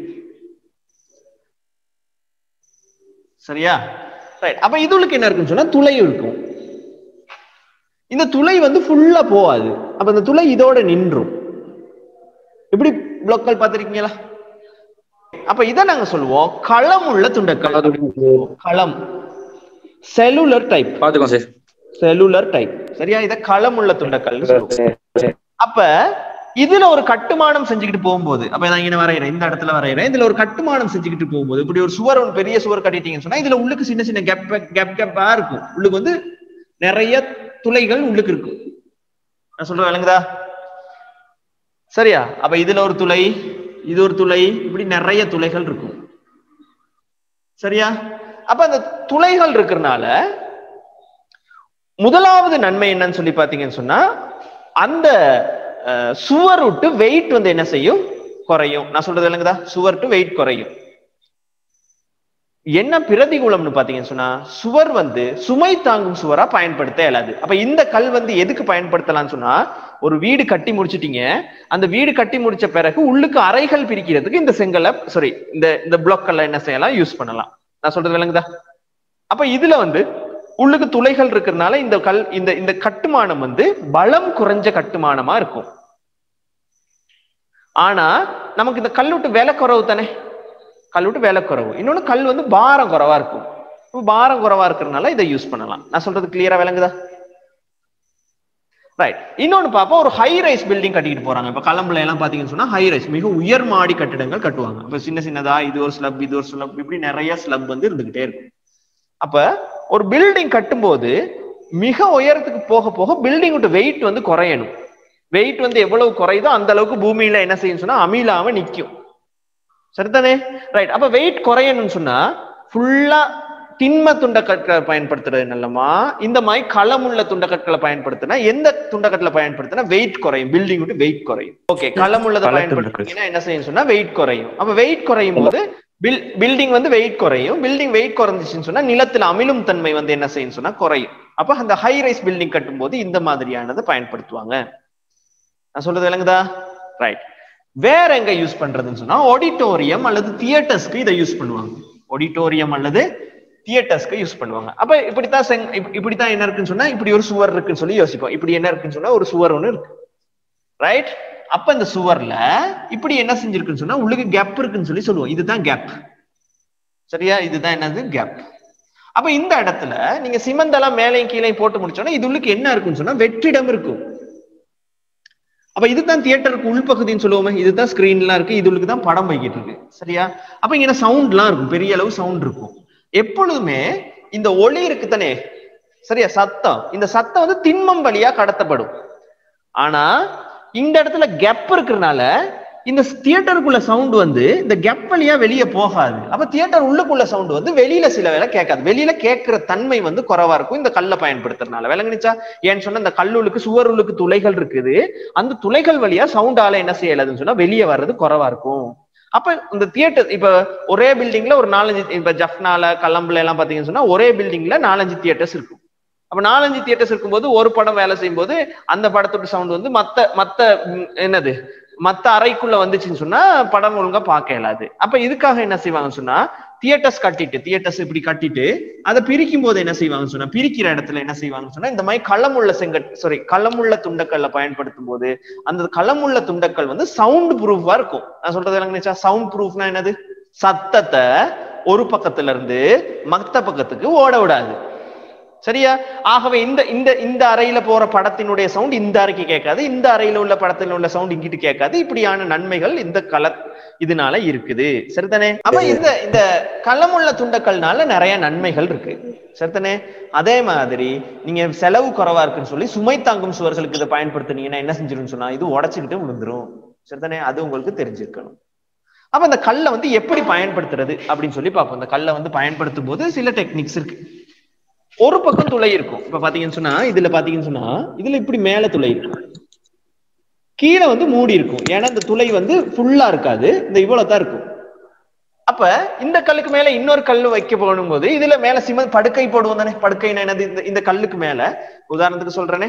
சரியா ரைட் அப்ப இதுளுக்கு என்ன இருக்குன்னு சொன்னா துளை இருக்கும் இந்த துளை வந்து ஃபுல்லா போகாது அப்ப இந்த துளை இதோட நின்றும் இப்படி பிளாக்கள் பார்த்திருக்கீங்களா அப்ப இதை நாங்க சொல்லுவோம் களம் உள்ள துண்டக்கல் களம் செல்லுலர் டைப் பாத்துக்கோங்க சார் செல்லுலர் டைப் சரியா இத களம் உள்ள துண்டக்கல் சொல்லுவோம் அப்ப இதுல ஒரு கட்டுமானம் செஞ்சுக்கிட்டு போகும்போது அப்ப நான் இங்க வரைகிறேன் இந்த இடத்துல வரைகிறேன் இதுல ஒரு கட்டுமானம் செஞ்சுக்கிட்டு போகும்போது இப்படி ஒரு சுவர் ஒரு பெரிய சுவர் கட்டிட்டீங்கன்னு சொன்னா இதுல உள்ளுக்கு சின்ன சின்ன கேப் கேப் கேப்பா இருக்கும் உள்ளுக்கு வந்து நிறைய துளைகள் உள்ளுக்கு இருக்கும் நான் சொல்றேன் விளங்குதா சரியா அப்ப இதுல ஒரு துளை இது ஒரு துளை இப்படி நிறைய துளைகள் இருக்கும் சரியா அப்ப அந்த துளைகள் இருக்கிறனால முதலாவது நன்மை என்னன்னு சொல்லி பாத்தீங்கன்னு சொன்னா அந்த அஹ், சுவர் விட்டு வெயிட் வந்து என்ன செய்யும் குறையும் நான் சொல்றது இல்லைங்கதா சுவர் டு வெயிட் குறையும் என்ன பிரதிகூலம்னு பாத்தீங்கன்னு சொன்னா சுவர் வந்து சுமை தாங்கும் சுவரா பயன்படுத்த இயலாது அப்ப இந்த கல் வந்து எதுக்கு பயன்படுத்தலாம்னு சொன்னா ஒரு வீடு கட்டி முடிச்சிட்டீங்க அந்த வீடு கட்டி முடிச்ச பிறகு உள்ளுக்கு அறைகள் பிரிக்கிறதுக்கு இந்த செங்கலை சாரி இந்த இந்த பிளாக்கல்ல என்ன செய்யலாம் யூஸ் பண்ணலாம் நான் சொல்றது விளங்குதா அப்ப இதுல வந்து உள்ளுக்கு துளைகள் இருக்கிறதுனால இந்த கல் இந்த இந்த கட்டுமானம் வந்து பலம் குறைஞ்ச கட்டுமானமா இருக்கும் ஆனா நமக்கு இந்த கல் விட்டு விலை குறவு தானே கல் விட்டு விலை குறவு இன்னொன்னு கல் வந்து பாரம் குறைவா இருக்கும் இப்ப பாரம் குறைவா இருக்கிறதுனால இதை யூஸ் பண்ணலாம் நான் சொல்றது கிளியரா விளங்குதா ரைட் இன்னொன்னு பாப்போம் ஒரு ஹை ரைஸ் பில்டிங் கட்டிட்டு போறாங்க இப்ப கலம்புல எல்லாம் பாத்தீங்கன்னு சொன்னா ஹை ரைஸ் மிக உயர் மாடி கட்டிடங்கள் கட்டுவாங்க இப்ப சின்ன சின்னதா இது ஒரு ஸ்லப் இது ஒரு ஸ்லப் இப்படி நிறைய ஸ்லப் வந்து இருந்துகிட்டே இருக்கும் அப்ப ஒரு பில்டிங் கட்டும்போது மிக உயரத்துக்கு போக போக பில்டிங் வெயிட் வந்து குறையணும் வெயிட் வந்து எவ்வளவு குறையுதோ அந்த அளவுக்கு பூமியில என்ன செய்யும் சொன்னா அமிலாம நிக்கும் சரிதானே ரைட் அப்ப வெயிட் குறையணும்னு சொன்னா ஃபுல்லா திண்ம துண்டக்கற்களை பயன்படுத்துறது நல்லமா இந்த மாதிரி களமுள்ள துண்டக்கற்களை பயன்படுத்தினா எந்த துண்டக்கற்களை பயன்படுத்தினா வெயிட் குறையும் பில்டிங் விட்டு வெயிட் குறையும் ஓகே களமுள்ளதை கள பயன்படுத்தினா என்ன செய்யும் சொன்னா வெயிட் குறையும் அப்ப வெயிட் குறையும் போது பில் பில்டிங் வந்து வெயிட் குறையும் பில்டிங் வெயிட் குறைஞ்சிச்சுன்னு சொன்னா நிலத்துல அமிலும் தன்மை வந்து என்ன செய்யும் சொன்னா குறையும் அப்ப அந்த ஹை ரைஸ் பில்டிங் கட்டும்போது இந்த மாதிரியானதை பயன்படுத்துவாங்க நான் சொல்றது விளங்குதா ரைட் வேற எங்க யூஸ் பண்றதுன்னு சொன்னா ஆடிட்டோரியம் அல்லது தியேட்டர்ஸ்க்கு இதை யூஸ் பண்ணுவாங்க ஆடிட்டோரியம் அல்லது தியேட்டர்ஸ்க்கு யூஸ் பண்ணுவாங்க அப்ப இப்படித்தான் செங்- இப்ப- இப்படித்தான் என்ன இருக்குன்னு சொன்னா இப்படி ஒரு சுவர் இருக்குன்னு சொல்லி யோசிப்போம் இப்படி என்ன இருக்குன்னு சொன்னா ஒரு சுவர் ஒண்ணு இருக்கு ரைட் அப்ப இந்த சுவர்ல இப்படி என்ன செஞ்சிருக்குன்னு சொன்னா உள்ளுக்கு கேப் இருக்குன்னு சொல்லி சொல்லுவோம் இதுதான் கேப் சரியா இதுதான் என்னது கேப் அப்ப இந்த இடத்துல நீங்க சிமெண்ட் எல்லாம் மேலையும் கீழையும் போட்டு முடிச்சோன்னா இது உள்ளுக்கு என்ன இருக்குன்னு சொன்னா வெற்றிடம் இருக்கும் அப்ப இதுதான் தியேட்டருக்கு உள்பகுதின்னு சொல்லுவோமே இதுதான் ஸ்கிரீன்லாம் இருக்கு இதுக்கு தான் படம் போய்கிட்டு இருக்கு சரியா அப்ப இங்க சவுண்ட்லாம் இருக்கும் பெரிய அளவு சவுண்ட் இருக்கும் எப்பொழுதுமே இந்த ஒளி இருக்கு தானே சரியா சத்தம் இந்த சத்தம் வந்து திண்மம் வழியா கடத்தப்படும் ஆனா இந்த இடத்துல கெப் இருக்கிறதுனால இந்த தியேட்டருக்குள்ள சவுண்ட் வந்து இந்த கெப் வழியா வெளியே போகாது அப்ப தியேட்டர் உள்ளுக்குள்ள சவுண்ட் வந்து வெளியில சில வேலை கேட்காது வெளியில கேட்கிற தன்மை வந்து குறைவா இருக்கும் இந்த கல்லை பயன்படுத்துறதுனால விளங்குனிச்சா ஏன்னு சொன்னா இந்த கல்லுளுக்கு சுவருளுக்கு துளைகள் இருக்குது அந்த துளைகள் வழியா சவுண்டால என்ன செய்யலாதுன்னு சொன்னா வெளியே வர்றது குறைவா இருக்கும் அப்ப இந்த தியேட்டர் இப்ப ஒரே பில்டிங்ல ஒரு நாலஞ்சு இப்ப ஜஃப்னால கல்லம்புல எல்லாம் பாத்தீங்கன்னு சொன்னா ஒரே பில்டிங்ல நாலஞ்சு தியேட்டர்ஸ் இருக்கும் அப்ப நாலஞ்சு தியேட்டர்ஸ் இருக்கும்போது ஒரு படம் வேலை செய்யும் போது அந்த படத்தோட சவுண்ட் வந்து மத்த மத்த ம், என்னது மத்த அறைக்குள்ள வந்துச்சுன்னு சொன்னா படம் ஒழுங்கா பார்க்க இயலாது அப்ப இதுக்காக என்ன செய்வாங்கன்னு சொன்னா தியேட்டர்ஸ் கட்டிட்டு தியேட்டர்ஸ் இப்படி கட்டிட்டு அதை பிரிக்கும் போது என்ன செய்வாங்கன்னு சொன்னா பிரிக்கிற இடத்துல என்ன செய்வாங்கன்னு சொன்னா இந்த மாதிரி களமுள்ள செங்கட் சாரி களமுள்ள துண்டக்கல்ல பயன்படுத்தும் போது அந்த களமுள்ள துண்டக்கல் வந்து சவுண்ட் ப்ரூஃபா இருக்கும் நான் சொல்றது எனக்கு சவுண்ட் ப்ரூஃப்னா என்னது சத்தத்தை ஒரு பக்கத்துல இருந்து மத்த பக்கத்துக்கு ஓட விடாது சரியா ஆகவே இந்த இந்த இந்த அறையில போற படத்தினுடைய சவுண்ட் இந்த அறைக்கு கேட்காது இந்த அறையில உள்ள படத்துல உள்ள சவுண்ட் இங்கிட்டு கேட்காது இப்படியான நன்மைகள் இந்த கல இதனால இருக்குது சரிதானே அப்ப இந்த இந்த களமுள்ள துண்டக்கல்னால நிறைய நன்மைகள் இருக்கு சரிதானே அதே மாதிரி நீங்க செலவு குறைவா இருக்குன்னு சொல்லி சுமை தாங்கும் சுவர்களுக்கு இதை பயன்படுத்துனீங்கன்னா என்ன செஞ்சிருன்னு சொன்னா இது உடைச்சுக்கிட்டு விழுந்துரும் சரிதானே அது உங்களுக்கு தெரிஞ்சிருக்கணும் அப்ப இந்த கல்லை வந்து எப்படி பயன்படுத்துறது அப்படின்னு சொல்லி பார்ப்போம் இந்த கல்லை வந்து பயன்படுத்தும் போது சில டெக்னிக்ஸ் இருக்கு ஒரு பக்கம் துளை இருக்கும் இப்ப பாத்தீங்கன்னு சொன்னா இதுல பாத்தீங்கன்னு சொன்னா இதுல இப்படி மேல துளை இருக்கும் கீழே வந்து மூடி இருக்கும் ஏன்னா இந்த துளை வந்து ஃபுல்லா இருக்காது இந்த இவ்வளவு தான் இருக்கும் அப்ப இந்த கல்லுக்கு மேல இன்னொரு கல்லு வைக்க போடும் போது இதுல மேல சிம படுக்கை போடுவோம் தானே படுக்கைன்னா என்னது இந்த இந்த கல்லுக்கு மேல உதாரணத்துக்கு சொல்றேனே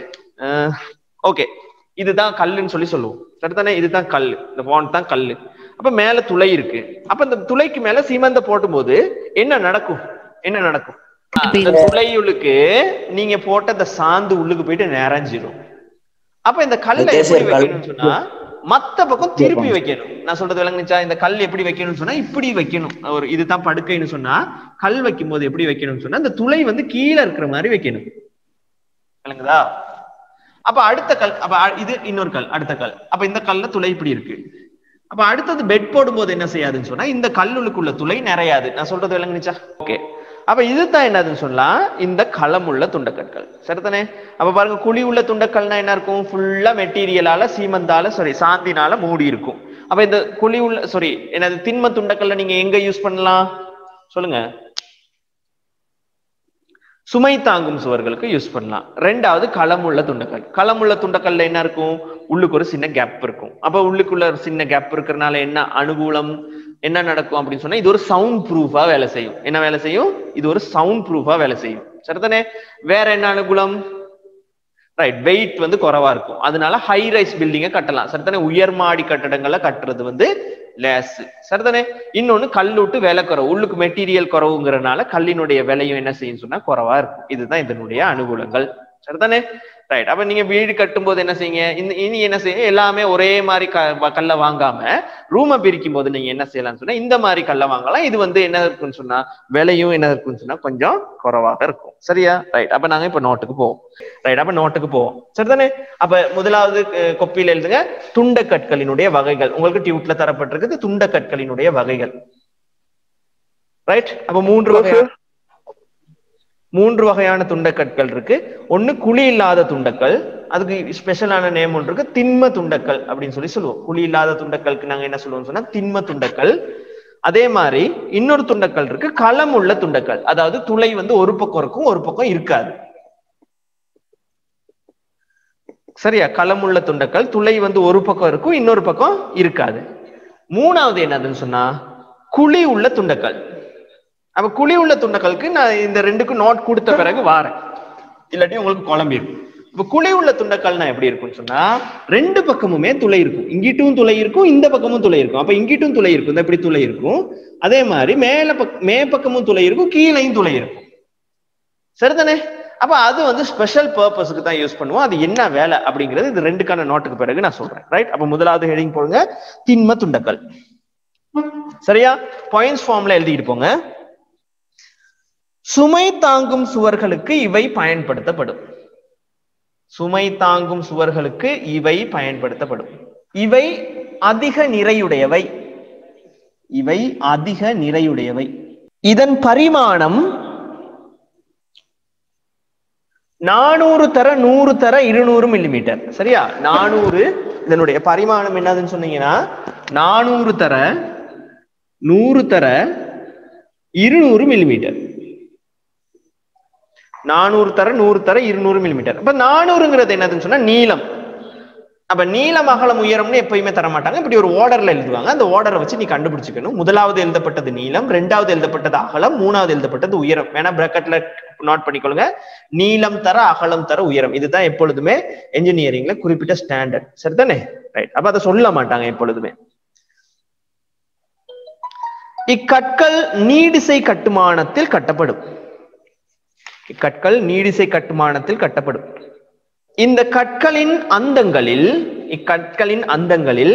ஓகே இதுதான் கல்லுன்னு சொல்லி சொல்லுவோம் சரிதானே இதுதான் கல் இந்த பாண்ட் தான் கல்லு அப்ப மேல துளை இருக்கு அப்ப இந்த துளைக்கு மேல சீமந்த போட்டும் போது என்ன நடக்கும் என்ன நடக்கும் இந்த துளையுளுக்கு நீங்க போட்ட இந்த சாந்து உள்ளுக்கு போயிட்டு நிறைஞ்சிரும் அப்ப இந்த கல்லை எப்படி வைக்கணும்னு சொன்னா மத்த பக்கம் திருப்பி வைக்கணும் நான் சொல்றது விளங்குச்சா இந்த கல் எப்படி வைக்கணும்னு சொன்னா இப்படி வைக்கணும் ஒரு இதுதான் படுக்கைன்னு சொன்னா கல் வைக்கும் போது எப்படி வைக்கணும்னு சொன்னா இந்த துளை வந்து கீழே இருக்கிற மாதிரி வைக்கணும் விளங்குதா அப்ப அடுத்த கல் அப்ப அ- இது இன்னொரு கல் அடுத்த கல் அப்ப இந்த கல்ல துளை இப்படி இருக்கு அப்ப அடுத்தது பெட் போடும்போது என்ன செய்யாதுன்னு சொன்னா இந்த கல்லுக்குள்ள துளை நிறையாது நான் சொல்றது விளங்குச்சா ஓகே அப்ப இதுதான் என்னதுன்னு சொன்னா இந்த களமுள்ள துண்டக்கற்கள் சரிதானே அப்ப பாருங்க குழி உள்ள துண்டக்கல்னா என்ன இருக்கும் ஃபுல்லா மெட்டீரியலால சீமந்தால சாரி சாந்தினால மூடி இருக்கும் அப்ப இந்த குழி உள்ள சாரி என்னது திண்ம துண்டக்கல்ல நீங்க எங்க யூஸ் பண்ணலாம் சொல்லுங்க சுமை தாங்கும் சுவர்களுக்கு யூஸ் பண்ணலாம் ரெண்டாவது களமுள்ள துண்டக்கல் களமுள்ள துண்டக்கல்ல என்ன இருக்கும் உள்ளுக்கு ஒரு சின்ன கேப் இருக்கும் அப்ப உள்ளுக்குள்ள ஒரு சின்ன கேப் இருக்கிறதுனால என்ன அனுகூலம் என்ன நடக்கும் அப்படின்னு சொன்னா இது ஒரு சவுண்ட் ப்ரூஃபா வேலை செய்யும் என்ன வேலை செய்யும் இது ஒரு சவுண்ட் ப்ரூஃபா வேலை செய்யும் சரிதானே வேற என்ன அனுகூலம் ரைட் வெயிட் வந்து குறைவா இருக்கும் அதனால ஹை ரைஸ் பில்டிங்கை கட்டலாம் சரிதானே உயர் மாடி கட்டடங்களை கட்டுறது வந்து லேஸ் சரிதானே இன்னொன்னு கல்லுட்டு விலை குறவு உள்ளுக்கு மெட்டீரியல் குறவுங்கிறனால கல்லினுடைய விலையும் என்ன செய்யும் சொன்னா குறைவா இருக்கும் இதுதான் இதனுடைய அனுகூலங்கள் சரிதானே ரைட் அப்ப நீங்க வீடு கட்டும் போது என்ன செய்யுங்க இந்த இனி என்ன செய்யுங்க எல்லாமே ஒரே மாதிரி க வ- கல்லை வாங்காம ரூமை பிரிக்கும் போது நீங்க என்ன செய்யலாம்னு சொன்னா இந்த மாதிரி கல்லை வாங்கலாம் இது வந்து என்ன இருக்குன்னு சொன்னா விலையும் என்ன இருக்குன்னு சொன்னா கொஞ்சம் குறைவாக இருக்கும் சரியா ரைட் அப்ப நாங்க இப்ப நோட்டுக்கு போவோம் ரைட் அப்ப நோட்டுக்கு போவோம் சரிதானே அப்ப முதலாவது அஹ், கொப்பியில எழுதுங்க துண்டக்கற்களினுடைய வகைகள் உங்களுக்கு டியூட்ல தரப்பட்டிருக்குது துண்டக்கற்களினுடைய வகைகள் ரைட் அப்ப மூன்று வகையான மூன்று வகையான துண்டக்கற்கள் இருக்கு ஒண்ணு குழி இல்லாத துண்டக்கல் அதுக்கு ஸ்பெஷலான நேம் ஒன்று இருக்கு திண்ம துண்டக்கல் அப்படின்னு சொல்லி சொல்லுவோம் குழி இல்லாத துண்டக்கலுக்கு நாங்க என்ன சொல்லுவோம் சொன்னா திண்ம துண்டக்கல் அதே மாதிரி இன்னொரு துண்டக்கல் இருக்கு களம் உள்ள துண்டக்கல் அதாவது துளை வந்து ஒரு பக்கம் இருக்கும் ஒரு பக்கம் இருக்காது சரியா களமுள்ள துண்டக்கல் துளை வந்து ஒரு பக்கம் இருக்கும் இன்னொரு பக்கம் இருக்காது மூணாவது என்னதுன்னு சொன்னா குழி உள்ள துண்டக்கல் அப்ப குழி உள்ள துண்டக்கலுக்கு நான் இந்த ரெண்டுக்கும் நோட் கொடுத்த பிறகு வாரேன் இல்லாட்டி உங்களுக்கு குழம்பிடும் இப்ப குழி உள்ள துண்டக்கல்னா எப்படி இருக்கும்னு சொன்னா ரெண்டு பக்கமுமே துளை இருக்கும் இங்கிட்டும் துளை இருக்கும் இந்த பக்கமும் துளை இருக்கும் அப்ப இங்கிட்டும் துளை இருக்கும் இந்த இப்படி துளை இருக்கும் அதே மாதிரி மேல பக் மே பக்கமும் துளை இருக்கும் கீழையும் துளை இருக்கும் சரிதானே அப்ப அது வந்து ஸ்பெஷல் பர்பஸ்க்கு தான் யூஸ் பண்ணுவோம் அது என்ன வேலை அப்படிங்கிறது இது ரெண்டுக்கான நோட்டுக்கு பிறகு நான் சொல்றேன் ரைட் அப்ப முதலாவது ஹெடிங் போடுங்க திண்ம துண்டக்கல் சரியா பாயிண்ட்ஸ் ஃபார்ம்ல எழுதிட்டு போங்க சுமை தாங்கும் சுவர்களுக்கு இவை பயன்படுத்தப்படும் சுமை தாங்கும் சுவர்களுக்கு இவை பயன்படுத்தப்படும் இவை அதிக நிறையுடையவை இவை அதிக நிறையுடையவை இதன் பரிமாணம் நானூறு தர நூறு தர இருநூறு மில்லிமீட்டர் சரியா நானூறு இதனுடைய பரிமாணம் என்னதுன்னு சொன்னீங்கன்னா நானூறு தர நூறு தர இருநூறு மில்லிமீட்டர் நானூறு தர நூறு தர இருநூறு மில்லிமீட்டர் அப்ப நானூறுங்கிறது என்னதுன்னு சொன்னா நீளம் அப்ப நீளம் அகலம் உயரம்னு எப்பயுமே தர மாட்டாங்க இப்படி ஒரு ஓர்டர்ல எழுதுவாங்க அந்த ஓர்டரை வச்சு நீ கண்டுபிடிச்சுக்கணும் முதலாவது எழுதப்பட்டது நீளம் ரெண்டாவது எழுதப்பட்டது அகலம் மூணாவது எழுதப்பட்டது உயரம் வேணா பிராக்கெட்ல நோட் பண்ணிக்கொள்ளுங்க நீளம் தர அகலம் தர உயரம் இதுதான் எப்பொழுதுமே என்ஜினியரிங்ல குறிப்பிட்ட ஸ்டாண்டர்ட் சரிதானே ரைட் அப்ப அதை சொல்ல மாட்டாங்க எப்பொழுதுமே இக்கற்கள் நீடிசை கட்டுமானத்தில் கட்டப்படும் இக்கற்கள் நீடிசை கட்டுமானத்தில் கட்டப்படும் இந்த கற்களின் அந்தங்களில் இக்கற்களின் அந்தங்களில்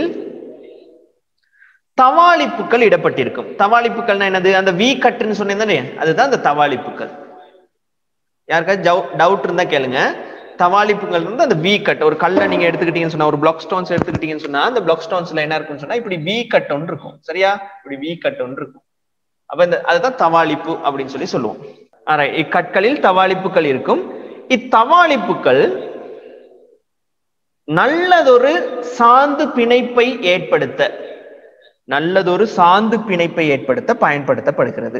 தவாளிப்புகள் இடப்பட்டிருக்கும் தவாளிப்புகள்னா என்னது அந்த வி கட்டுன்னு சொன்னேன் அதுதான் அந்த தவாளிப்புகள் யாருக்காவது டவுட் இருந்தா கேளுங்க தவாளிப்புகள் வந்து அந்த வி கட் ஒரு கல்லை நீங்க எடுத்துக்கிட்டீங்கன்னு சொன்னா ஒரு பிளாக் ஸ்டோன்ஸ் எடுத்துக்கிட்டீங்கன்னு சொன்னா அந்த பிளாக் ஸ்டோன்ஸ்ல என்ன இருக்குன்னு சொன்னா இப்படி வி கட் ஒன்று இருக்கும் சரியா இப்படி வி கட் ஒன்று இருக்கும் அப்ப இந்த அதுதான் தவாளிப்பு அப்படின்னு சொல்லி சொல்லுவோம் ஆனா இக்கற்களில் தவாளிப்புகள் இருக்கும் இத்தவாளிப்புகள் நல்லதொரு சாந்து பிணைப்பை ஏற்படுத்த நல்லதொரு சாந்து பிணைப்பை ஏற்படுத்த பயன்படுத்தப்படுகிறது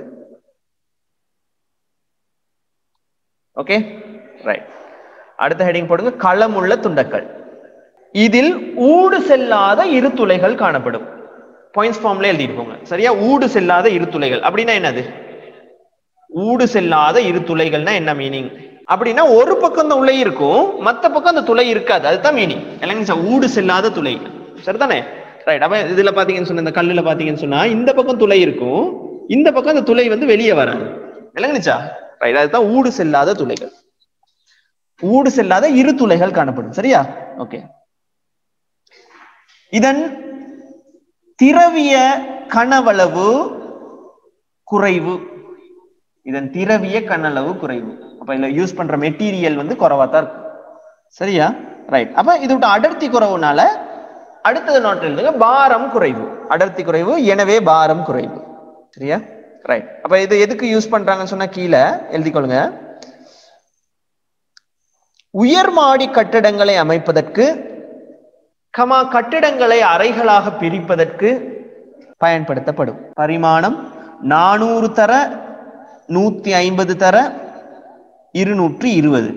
ஓகே ரைட் அடுத்த ஹெடிங் போடுங்க களமுள்ள துண்டக்கள் இதில் ஊடு செல்லாத இரு துளைகள் காணப்படும் பாயிண்ட்ஸ் ஃபார்ம்ல எழுதிட்டு போங்க சரியா ஊடு செல்லாத இரு துளைகள் அப்படின்னா என்னது ஊடு செல்லாத இரு துளைகள்னா என்ன மீனிங் அப்படின்னா ஒரு பக்கம் தான் உலை இருக்கும் மத்த பக்கம் அந்த துளை இருக்காது அதுதான் மீனிங் இல்லைங்க சார் ஊடு செல்லாத துளை சரிதானே ரைட் அப்ப இதுல பாத்தீங்கன்னு சொன்ன இந்த கல்லுல பாத்தீங்கன்னு சொன்னா இந்த பக்கம் துளை இருக்கும் இந்த பக்கம் அந்த துளை வந்து வெளியே வராது இல்லைங்கச்சா ரைட் அதுதான் ஊடு செல்லாத துளைகள் ஊடு செல்லாத இரு துளைகள் காணப்படும் சரியா ஓகே இதன் திரவிய கனவளவு குறைவு இதன் திரவிய கனளவு குறைவு அப்ப இதுல யூஸ் பண்ற மெட்டீரியல் வந்து குறைவா தான் இருக்கும் சரியா ரைட் அப்ப இதோட அடர்த்தி குறைவுனால அடுத்தது நோட் எழுதுங்க பாரம் குறைவு அடர்த்தி குறைவு எனவே பாரம் குறைவு சரியா ரைட் அப்ப இது எதுக்கு யூஸ் பண்றாங்கன்னு சொன்னா கீழே எழுதிக்கொள்ளுங்க உயர் மாடி கட்டிடங்களை அமைப்பதற்கு கமா கட்டிடங்களை அறைகளாக பிரிப்பதற்கு பயன்படுத்தப்படும் பரிமாணம் நானூறு தர நூத்தி ஐம்பது தர இருநூற்றி இருபது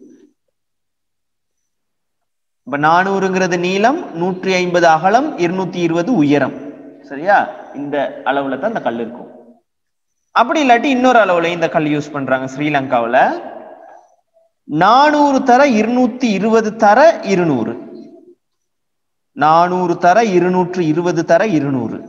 இப்ப நானூறுங்கிறது நீளம் நூற்றி ஐம்பது அகலம் இருநூத்தி இருபது உயரம் சரியா இந்த அளவுல தான் இந்த கல் இருக்கும் அப்படி இல்லாட்டி இன்னொரு அளவுல இந்த கல் யூஸ் பண்றாங்க ஸ்ரீலங்காவுல நானூறு தர இருநூத்தி இருபது தர இருநூறு நானூறு தர இருநூற்று இருபது தர இருநூறு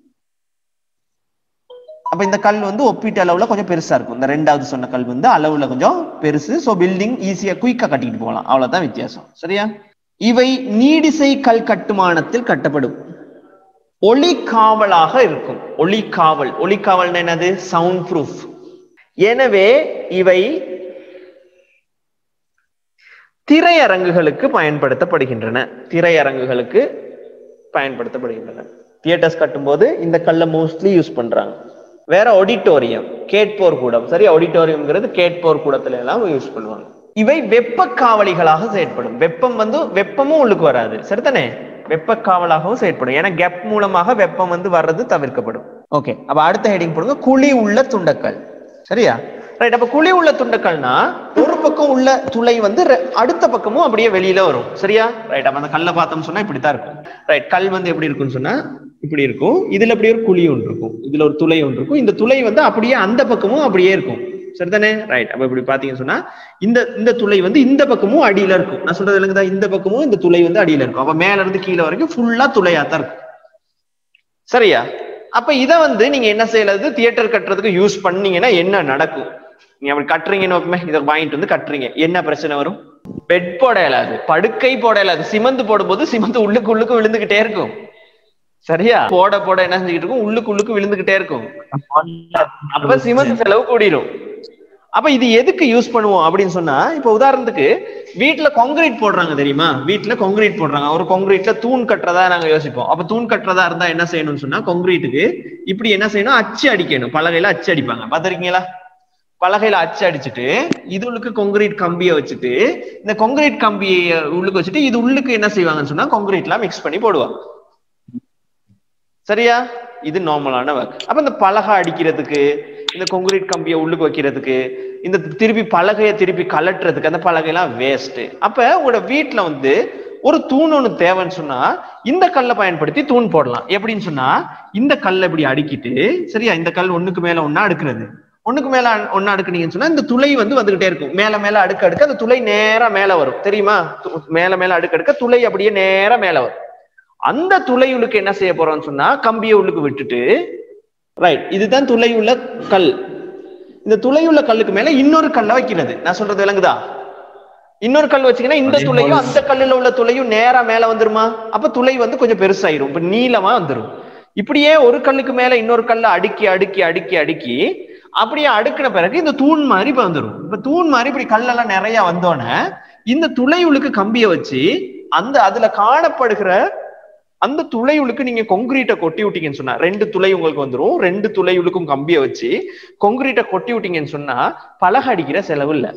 அப்ப இந்த கல் வந்து ஒப்பீட்டு அளவுல கொஞ்சம் பெருசா இருக்கும் இந்த ரெண்டாவது சொன்ன கல் வந்து அளவுல கொஞ்சம் பெருசு சோ பில்டிங் ஈஸியா குயிக்கா கட்டிட்டு போகலாம் அவ்வளவுதான் வித்தியாசம் சரியா இவை நீடிசை கல் கட்டுமானத்தில் கட்டப்படும் ஒளி காவலாக இருக்கும் ஒளி காவல் ஒளி காவல்னா என்னது சவுண்ட் ப்ரூஃப் எனவே இவை திரையரங்குகளுக்கு பயன்படுத்தப்படுகின்றன திரையரங்குகளுக்கு பயன்படுத்தப்படுகின்றன தியேட்டர்ஸ் கட்டும்போது இந்த கல்லை மோஸ்ட்லி யூஸ் பண்றாங்க வேற ஆடிட்டோரியம் கேட்போர் கூடம் சரி ஆடிட்டோரியம்ங்கிறது கேட்போர் கூடத்துல எல்லாம் யூஸ் பண்ணுவாங்க இவை வெப்ப காவலிகளாக செயற்படும் வெப்பம் வந்து வெப்பமும் உள்ளுக்கு வராது சரிதானே வெப்ப காவலாகவும் செயற்படும் ஏன்னா கேப் மூலமாக வெப்பம் வந்து வர்றது தவிர்க்கப்படும் ஓகே அப்ப அடுத்த ஹெடிங் போடுங்க குழி உள்ள துண்டக்கல் சரியா ரைட் அப்ப குழி உள்ள துண்டக்கல்னா ஒரு பக்கம் உள்ள துளை வந்து ரெ- அடுத்த பக்கமும் அப்படியே வெளியில வரும் சரியா ரைட் அப்ப அந்த கல்லை பார்த்தோம்னு சொன்னா இப்படித்தான் இருக்கும் ரைட் கல் வந்து எப்படி இருக்கும்னு சொன்னா இப்படி இருக்கும் இதுல அப்படியே ஒரு குழி ஒன்று இருக்கும் இதுல ஒரு துளை ஒன்று இருக்கும் இந்த துளை வந்து அப்படியே அந்த பக்கமும் அப்படியே இருக்கும் சரிதானே ரைட் அப்ப இப்படி பாத்தீங்கன்னு சொன்னா இந்த இந்த துளை வந்து இந்த பக்கமும் அடியில இருக்கும் நான் சொல்றது இல்லைங்கதா இந்த பக்கமும் இந்த துளை வந்து அடியில இருக்கும் அப்ப மேல இருந்து கீழே வரைக்கும் ஃபுல்லா துளையாத்தான் இருக்கும் சரியா அப்ப இத வந்து நீங்க என்ன செய்யறது தியேட்டர் கட்டுறதுக்கு யூஸ் பண்ணீங்கன்னா என்ன நடக்கும் நீங்க அப்படி கட்டுறீங்கன்னு வைப்போமே, இதை வாங்கிட்டு வந்து கட்டுறீங்க என்ன பிரச்சனை வரும் பெட் போட இயலாது படுக்கை போட இயலாது சிமெண்ட் போடும்போது சிமெண்ட் உள்ளுக்கு உள்ளுக்கு விழுந்துகிட்டே இருக்கும் சரியா போட போட என்ன செஞ்சுக்கிட்டு இருக்கும் உள்ளுக்கு உள்ளுக்கு விழுந்துகிட்டே இருக்கும் அப்ப சிமெண்ட் செலவு கூடிரும் அப்ப இது எதுக்கு யூஸ் பண்ணுவோம் அப்படின்னு சொன்னா இப்ப உதாரணத்துக்கு வீட்டுல கான்கிரீட் போடுறாங்க தெரியுமா வீட்டுல கான்கிரீட் போடுறாங்க ஒரு கான்கிரீட்ல தூண் கட்டுறதா நாங்க யோசிப்போம் அப்ப தூண் கட்டுறதா இருந்தா என்ன செய்யணும்னு சொன்னா கான்கிரீட்டுக்கு இப்படி என்ன செய்யணும் அச்சு அடிக்கணும் பலகையில அச்சு அடிப்பாங்க பாத்திருக்கீங்களா பலகையில அச்சு அடிச்சுட்டு இது உள்ளுக்கு கொங்கிரீட் கம்பியை வச்சுட்டு இந்த கொங்கிரீட் கம்பியை உள்ளுக்கு வச்சுட்டு இது உள்ளுக்கு என்ன செய்வாங்கன்னு சொன்னா கொங்கிரீட்லாம் மிக்ஸ் பண்ணி போடுவாங்க சரியா இது நார்மலான ஒர்க் அப்ப இந்த பலகை அடிக்கிறதுக்கு இந்த கொங்கிரீட் கம்பியை உள்ளுக்கு வைக்கிறதுக்கு இந்த திருப்பி பலகையை திருப்பி கலட்டுறதுக்கு அந்த பலகையெல்லாம் வேஸ்ட் அப்ப உங்களோட வீட்டுல வந்து ஒரு தூண் ஒண்ணு தேவைன்னு சொன்னா இந்த கல்லை பயன்படுத்தி தூண் போடலாம் எப்படின்னு சொன்னா இந்த கல்லை இப்படி அடுக்கிட்டு சரியா இந்த கல் ஒண்ணுக்கு மேல ஒண்ணா அடுக்குறது ஒண்ணுக்கு மேல ஒண்ணு அடுக்குனீங்கன்னு சொன்னா இந்த துளை வந்து வந்துகிட்டே இருக்கும் மேல மேல அடுக்க அடுக்க அந்த துளை நேரா மேல வரும் தெரியுமா து- மேல மேல அடுக்க அடுக்க துளை அப்படியே நேரா மேல வரும் அந்த துளை உள்ளுக்கு என்ன செய்ய போறோம்னு சொன்னா கம்பியை உள்ளுக்கு விட்டுட்டு ரைட் இதுதான் துளை உள்ள கல் இந்த துளை உள்ள கல்லுக்கு மேல இன்னொரு கல்லை வைக்கிறது நான் சொல்றது விளங்குதா இன்னொரு கல் வச்சீங்கன்னா இந்த அதே துளையும் போல- அந்த கல்லுல உள்ள துளையும் நேரா மேல வந்துருமா அப்ப துளை வந்து கொஞ்சம் பெருசாயிரும் இப்ப நீளமா வந்துரும் இப்படியே ஒரு கல்லுக்கு மேல இன்னொரு கல்லை அடுக்கி அடுக்கி அடுக்கி அடுக்கி அப்படியே அடுக்கின பிறகு இந்த தூண் மாதிரி இப்ப வந்துரும் இப்ப தூண் மாதிரி இப்படி கல்லெல்லாம் நிறைய வந்தோடனே இந்த துளையுளுக்கு கம்பியை வச்சு அந்த அதுல காணப்படுகிற அந்த துளையுளுக்கு நீங்க கொங்கிரீட்டை கொட்டி விட்டீங்கன்னு சொன்னா ரெண்டு துளை உங்களுக்கு வந்துரும் ரெண்டு துளையுளுக்கும் கம்பியை வச்சு கொங்கிரீட்டை கொட்டி விட்டீங்கன்னு சொன்னா பலகை அடிக்கிற செலவு இல்ல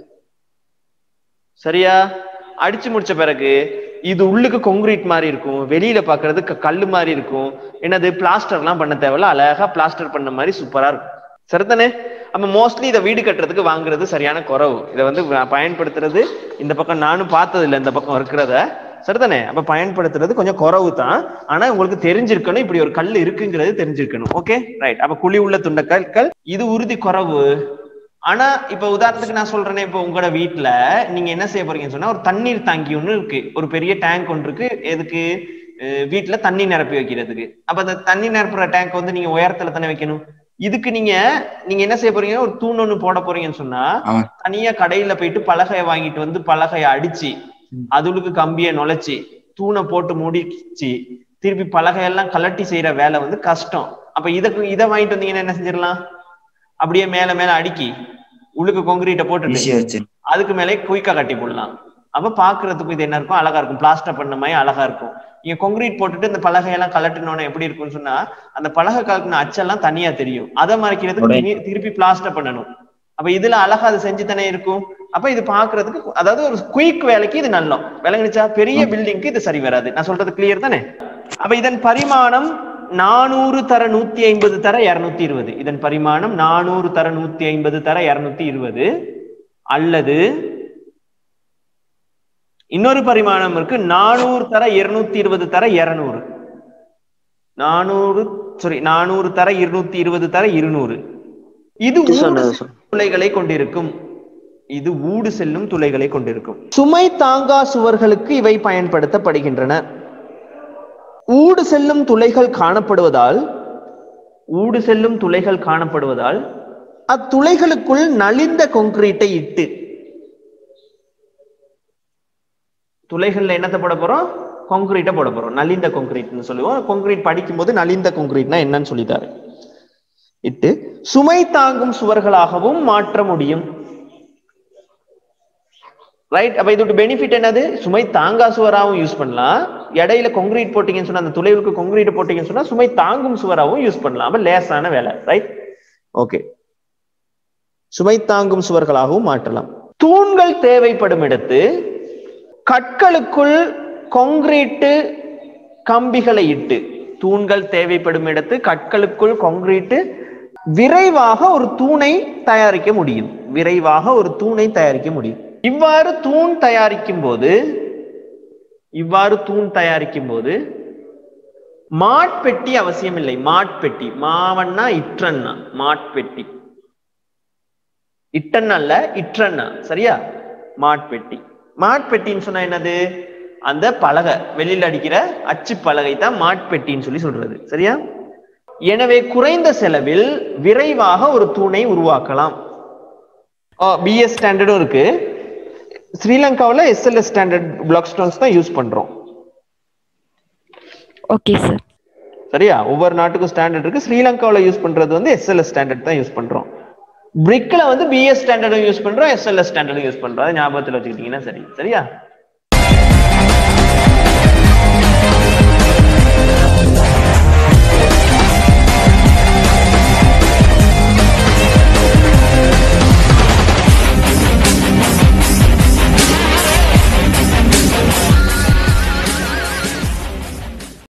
சரியா அடிச்சு முடிச்ச பிறகு இது உள்ளுக்கு கொங்கிரீட் மாதிரி இருக்கும் வெளியில பாக்குறதுக்கு கல்லு மாதிரி இருக்கும் என்னது பிளாஸ்டர்லாம் பண்ண தேவையில்ல அழகா பிளாஸ்டர் பண்ண மாதிரி சூப்பரா இருக்கும் சரிதானே நம்ம மோஸ்ட்லி இதை வீடு கட்டுறதுக்கு வாங்குறது சரியான குறவு இதை வந்து நான் பயன்படுத்துறது இந்த பக்கம் நானும் பார்த்தது இல்லை இந்த பக்கம் இருக்கிறத சரிதானே அப்ப பயன்படுத்துறது கொஞ்சம் குறவு தான் ஆனா உங்களுக்கு தெரிஞ்சிருக்கணும் இப்படி ஒரு கல் இருக்குங்கிறது தெரிஞ்சிருக்கணும் ஓகே ரைட் அப்ப குழி உள்ள துண்ட கற்கள் இது உறுதி குறவு ஆனா இப்ப உதாரணத்துக்கு நான் சொல்றேனே இப்ப உங்களோட வீட்ல நீங்க என்ன செய்ய போறீங்கன்னு சொன்னா ஒரு தண்ணீர் தாங்கி ஒண்ணு இருக்கு ஒரு பெரிய டேங்க் ஒன்று இருக்கு எதுக்கு அஹ் வீட்ல தண்ணி நிரப்பி வைக்கிறதுக்கு அப்ப அந்த தண்ணி நிரப்புற டேங்க் வந்து நீங்க உயரத்துல தானே வைக்கணும் இதுக்கு நீங்க நீங்க என்ன செய்ய போறீங்க ஒரு தூண் ஒண்ணு போட போறீங்கன்னு சொன்னா ஆமா. தனியா கடையில போயிட்டு பலகையை வாங்கிட்டு வந்து பலகையை அடிச்சு அதுளுக்கு கம்பியை நுழைச்சி தூணை போட்டு மூடிச்சு திருப்பி பலகையெல்லாம் கலட்டி செய்யற வேலை வந்து கஷ்டம் அப்ப இதுக்கு இதை வாங்கிட்டு வந்தீங்கன்னா என்ன செஞ்சிடலாம் அப்படியே மேல மேல அடுக்கி உள்ளுக்கு கொங்கிரீட்டை போட்டுட்டு ஈஸியா வச்சு அதுக்கு மேலே குயிக்கா கட்டி போடலாம் அப்ப பாக்குறதுக்கு இது என்ன இருக்கும் அழகா இருக்கும் பிளாஸ்டர் பண்ண மாதிரி அழகா இருக்கும் நீங்க கொங்கிரீட் போட்டுட்டு இந்த பலகையெல்லாம் கலட்டினோட எப்படி இருக்கும்னு சொன்னா அந்த பலகை கலட்டின அச்செல்லாம் தனியா தெரியும் அதை மறைக்கிறதுக்கு உடனே. திரு- திருப்பி பிளாஸ்டர் பண்ணணும் அப்ப இதுல அழகா அது செஞ்சு தானே இருக்கும் அப்ப இது பாக்குறதுக்கு கு- அதாவது ஒரு குயிக் வேலைக்கு இது நல்லம் விளங்குச்சா பெரிய பில்டிங்க்கு இது சரி வராது நான் சொல்றது கிளியர் தானே அப்ப இதன் பரிமாணம் நானூறு தர நூத்தி ஐம்பது தர இருநூத்தி இருபது இதன் பரிமாணம் நானூறு தர நூத்தி ஐம்பது தர இருநூத்தி இருபது அல்லது இன்னொரு பரிமாணம் இருக்கு நானூறு தர இருநூத்தி இருபது தர இருநூறு நானூறு சாரி நானூறு தர இருநூத்தி இருபது தர இருநூறு இது ஊடு சொன்னது சொல் துளைகளை கொண்டிருக்கும் இது ஊடு செல்லும் துளைகளை கொண்டிருக்கும் சுமை தாங்கா சுவர்களுக்கு இவை பயன்படுத்தப்படுகின்றன ஊடு செல்லும் துளைகள் காணப்படுவதால் ஊடு செல்லும் துளைகள் காணப்படுவதால் அத்துளைகளுக்குள் நலிந்த கொங்கிரீட்டை இட்டு துளைகள்ல என்னத்தை போட போறோம் கான்கிரீட்டை போட போறோம் நலிந்த கான்கிரீட்னு சொல்லுவோம் கான்கிரீட் படிக்கும்போது நலிந்த கான்கிரீட்னா என்னன்னு சொல்லிட்டாரு இட்டு சுமை தாங்கும் சுவர்களாகவும் மாற்ற முடியும் ரைட் அப்ப இதோட பெனிஃபிட் என்னது சுமை தாங்கா சுவராகவும் யூஸ் பண்ணலாம் இடையில கொங்கிரீட் போட்டீங்கன்னு சொன்னா அந்த துளைவுக்கு கொங்கிரீட் போட்டீங்கன்னு சொன்னா சுமை தாங்கும் சுவராகவும் யூஸ் பண்ணலாம் அப்ப லேசான வேலை ரைட் ஓகே சுமை தாங்கும் சுவர்களாகவும் மாற்றலாம் தூண்கள் தேவைப்படும் இடத்து கற்களுக்குள் கொங்கிரீட்டு கம்பிகளை இட்டு தூண்கள் தேவைப்படும் இடத்து கற்களுக்குள் கொங்கிரீட்டு விரைவாக ஒரு தூணை தயாரிக்க முடியும் விரைவாக ஒரு தூணை தயாரிக்க முடியும் இவ்வாறு தூண் தயாரிக்கும் போது இவ்வாறு தூண் தயாரிக்கும் போது மாட்பெட்டி அவசியம் இல்லை மாட்பெட்டி மாவண்ணா இற்றன்னா மாட்பெட்டி இட்டன் அல்ல இற்றன்னா சரியா மாட்பெட்டி மாட்பெட்டின்னு சொன்னா என்னது அந்த பலகை வெளியில அடிக்கிற அச்சு பலகை தான் மாட்பெட்டின்னு சொல்லி சொல்றது சரியா எனவே குறைந்த செலவில் விரைவாக ஒரு தூணை உருவாக்கலாம் பிஎஸ் ஸ்டாண்டர்டும் இருக்கு ஸ்ரீலங்காவுல எஸ்எல்எஸ் ஸ்டாண்டர்ட் பிளாக் ஸ்டோன்ஸ் தான் யூஸ் பண்றோம் ஓகே சார் சரியா ஒவ்வொரு நாட்டுக்கும் ஸ்டாண்டர்ட் இருக்கு ஸ்ரீலங்காவுல யூஸ் பண்றது வந்து எஸ்எல்எஸ் ஸ்டாண்டர்ட் தான் யூஸ் பண்றோம் பிரிக்ல வந்து பிஎஸ் ஸ்டாண்டர்டும் யூஸ் பண்றோம் எஸ்எல்எஸ் ஸ்டாண்டர்டும் யூஸ் பண்றோம் அதை ஞாபகத்துல வச்சுக்கிட்டீங்கன்னா சரி சரியா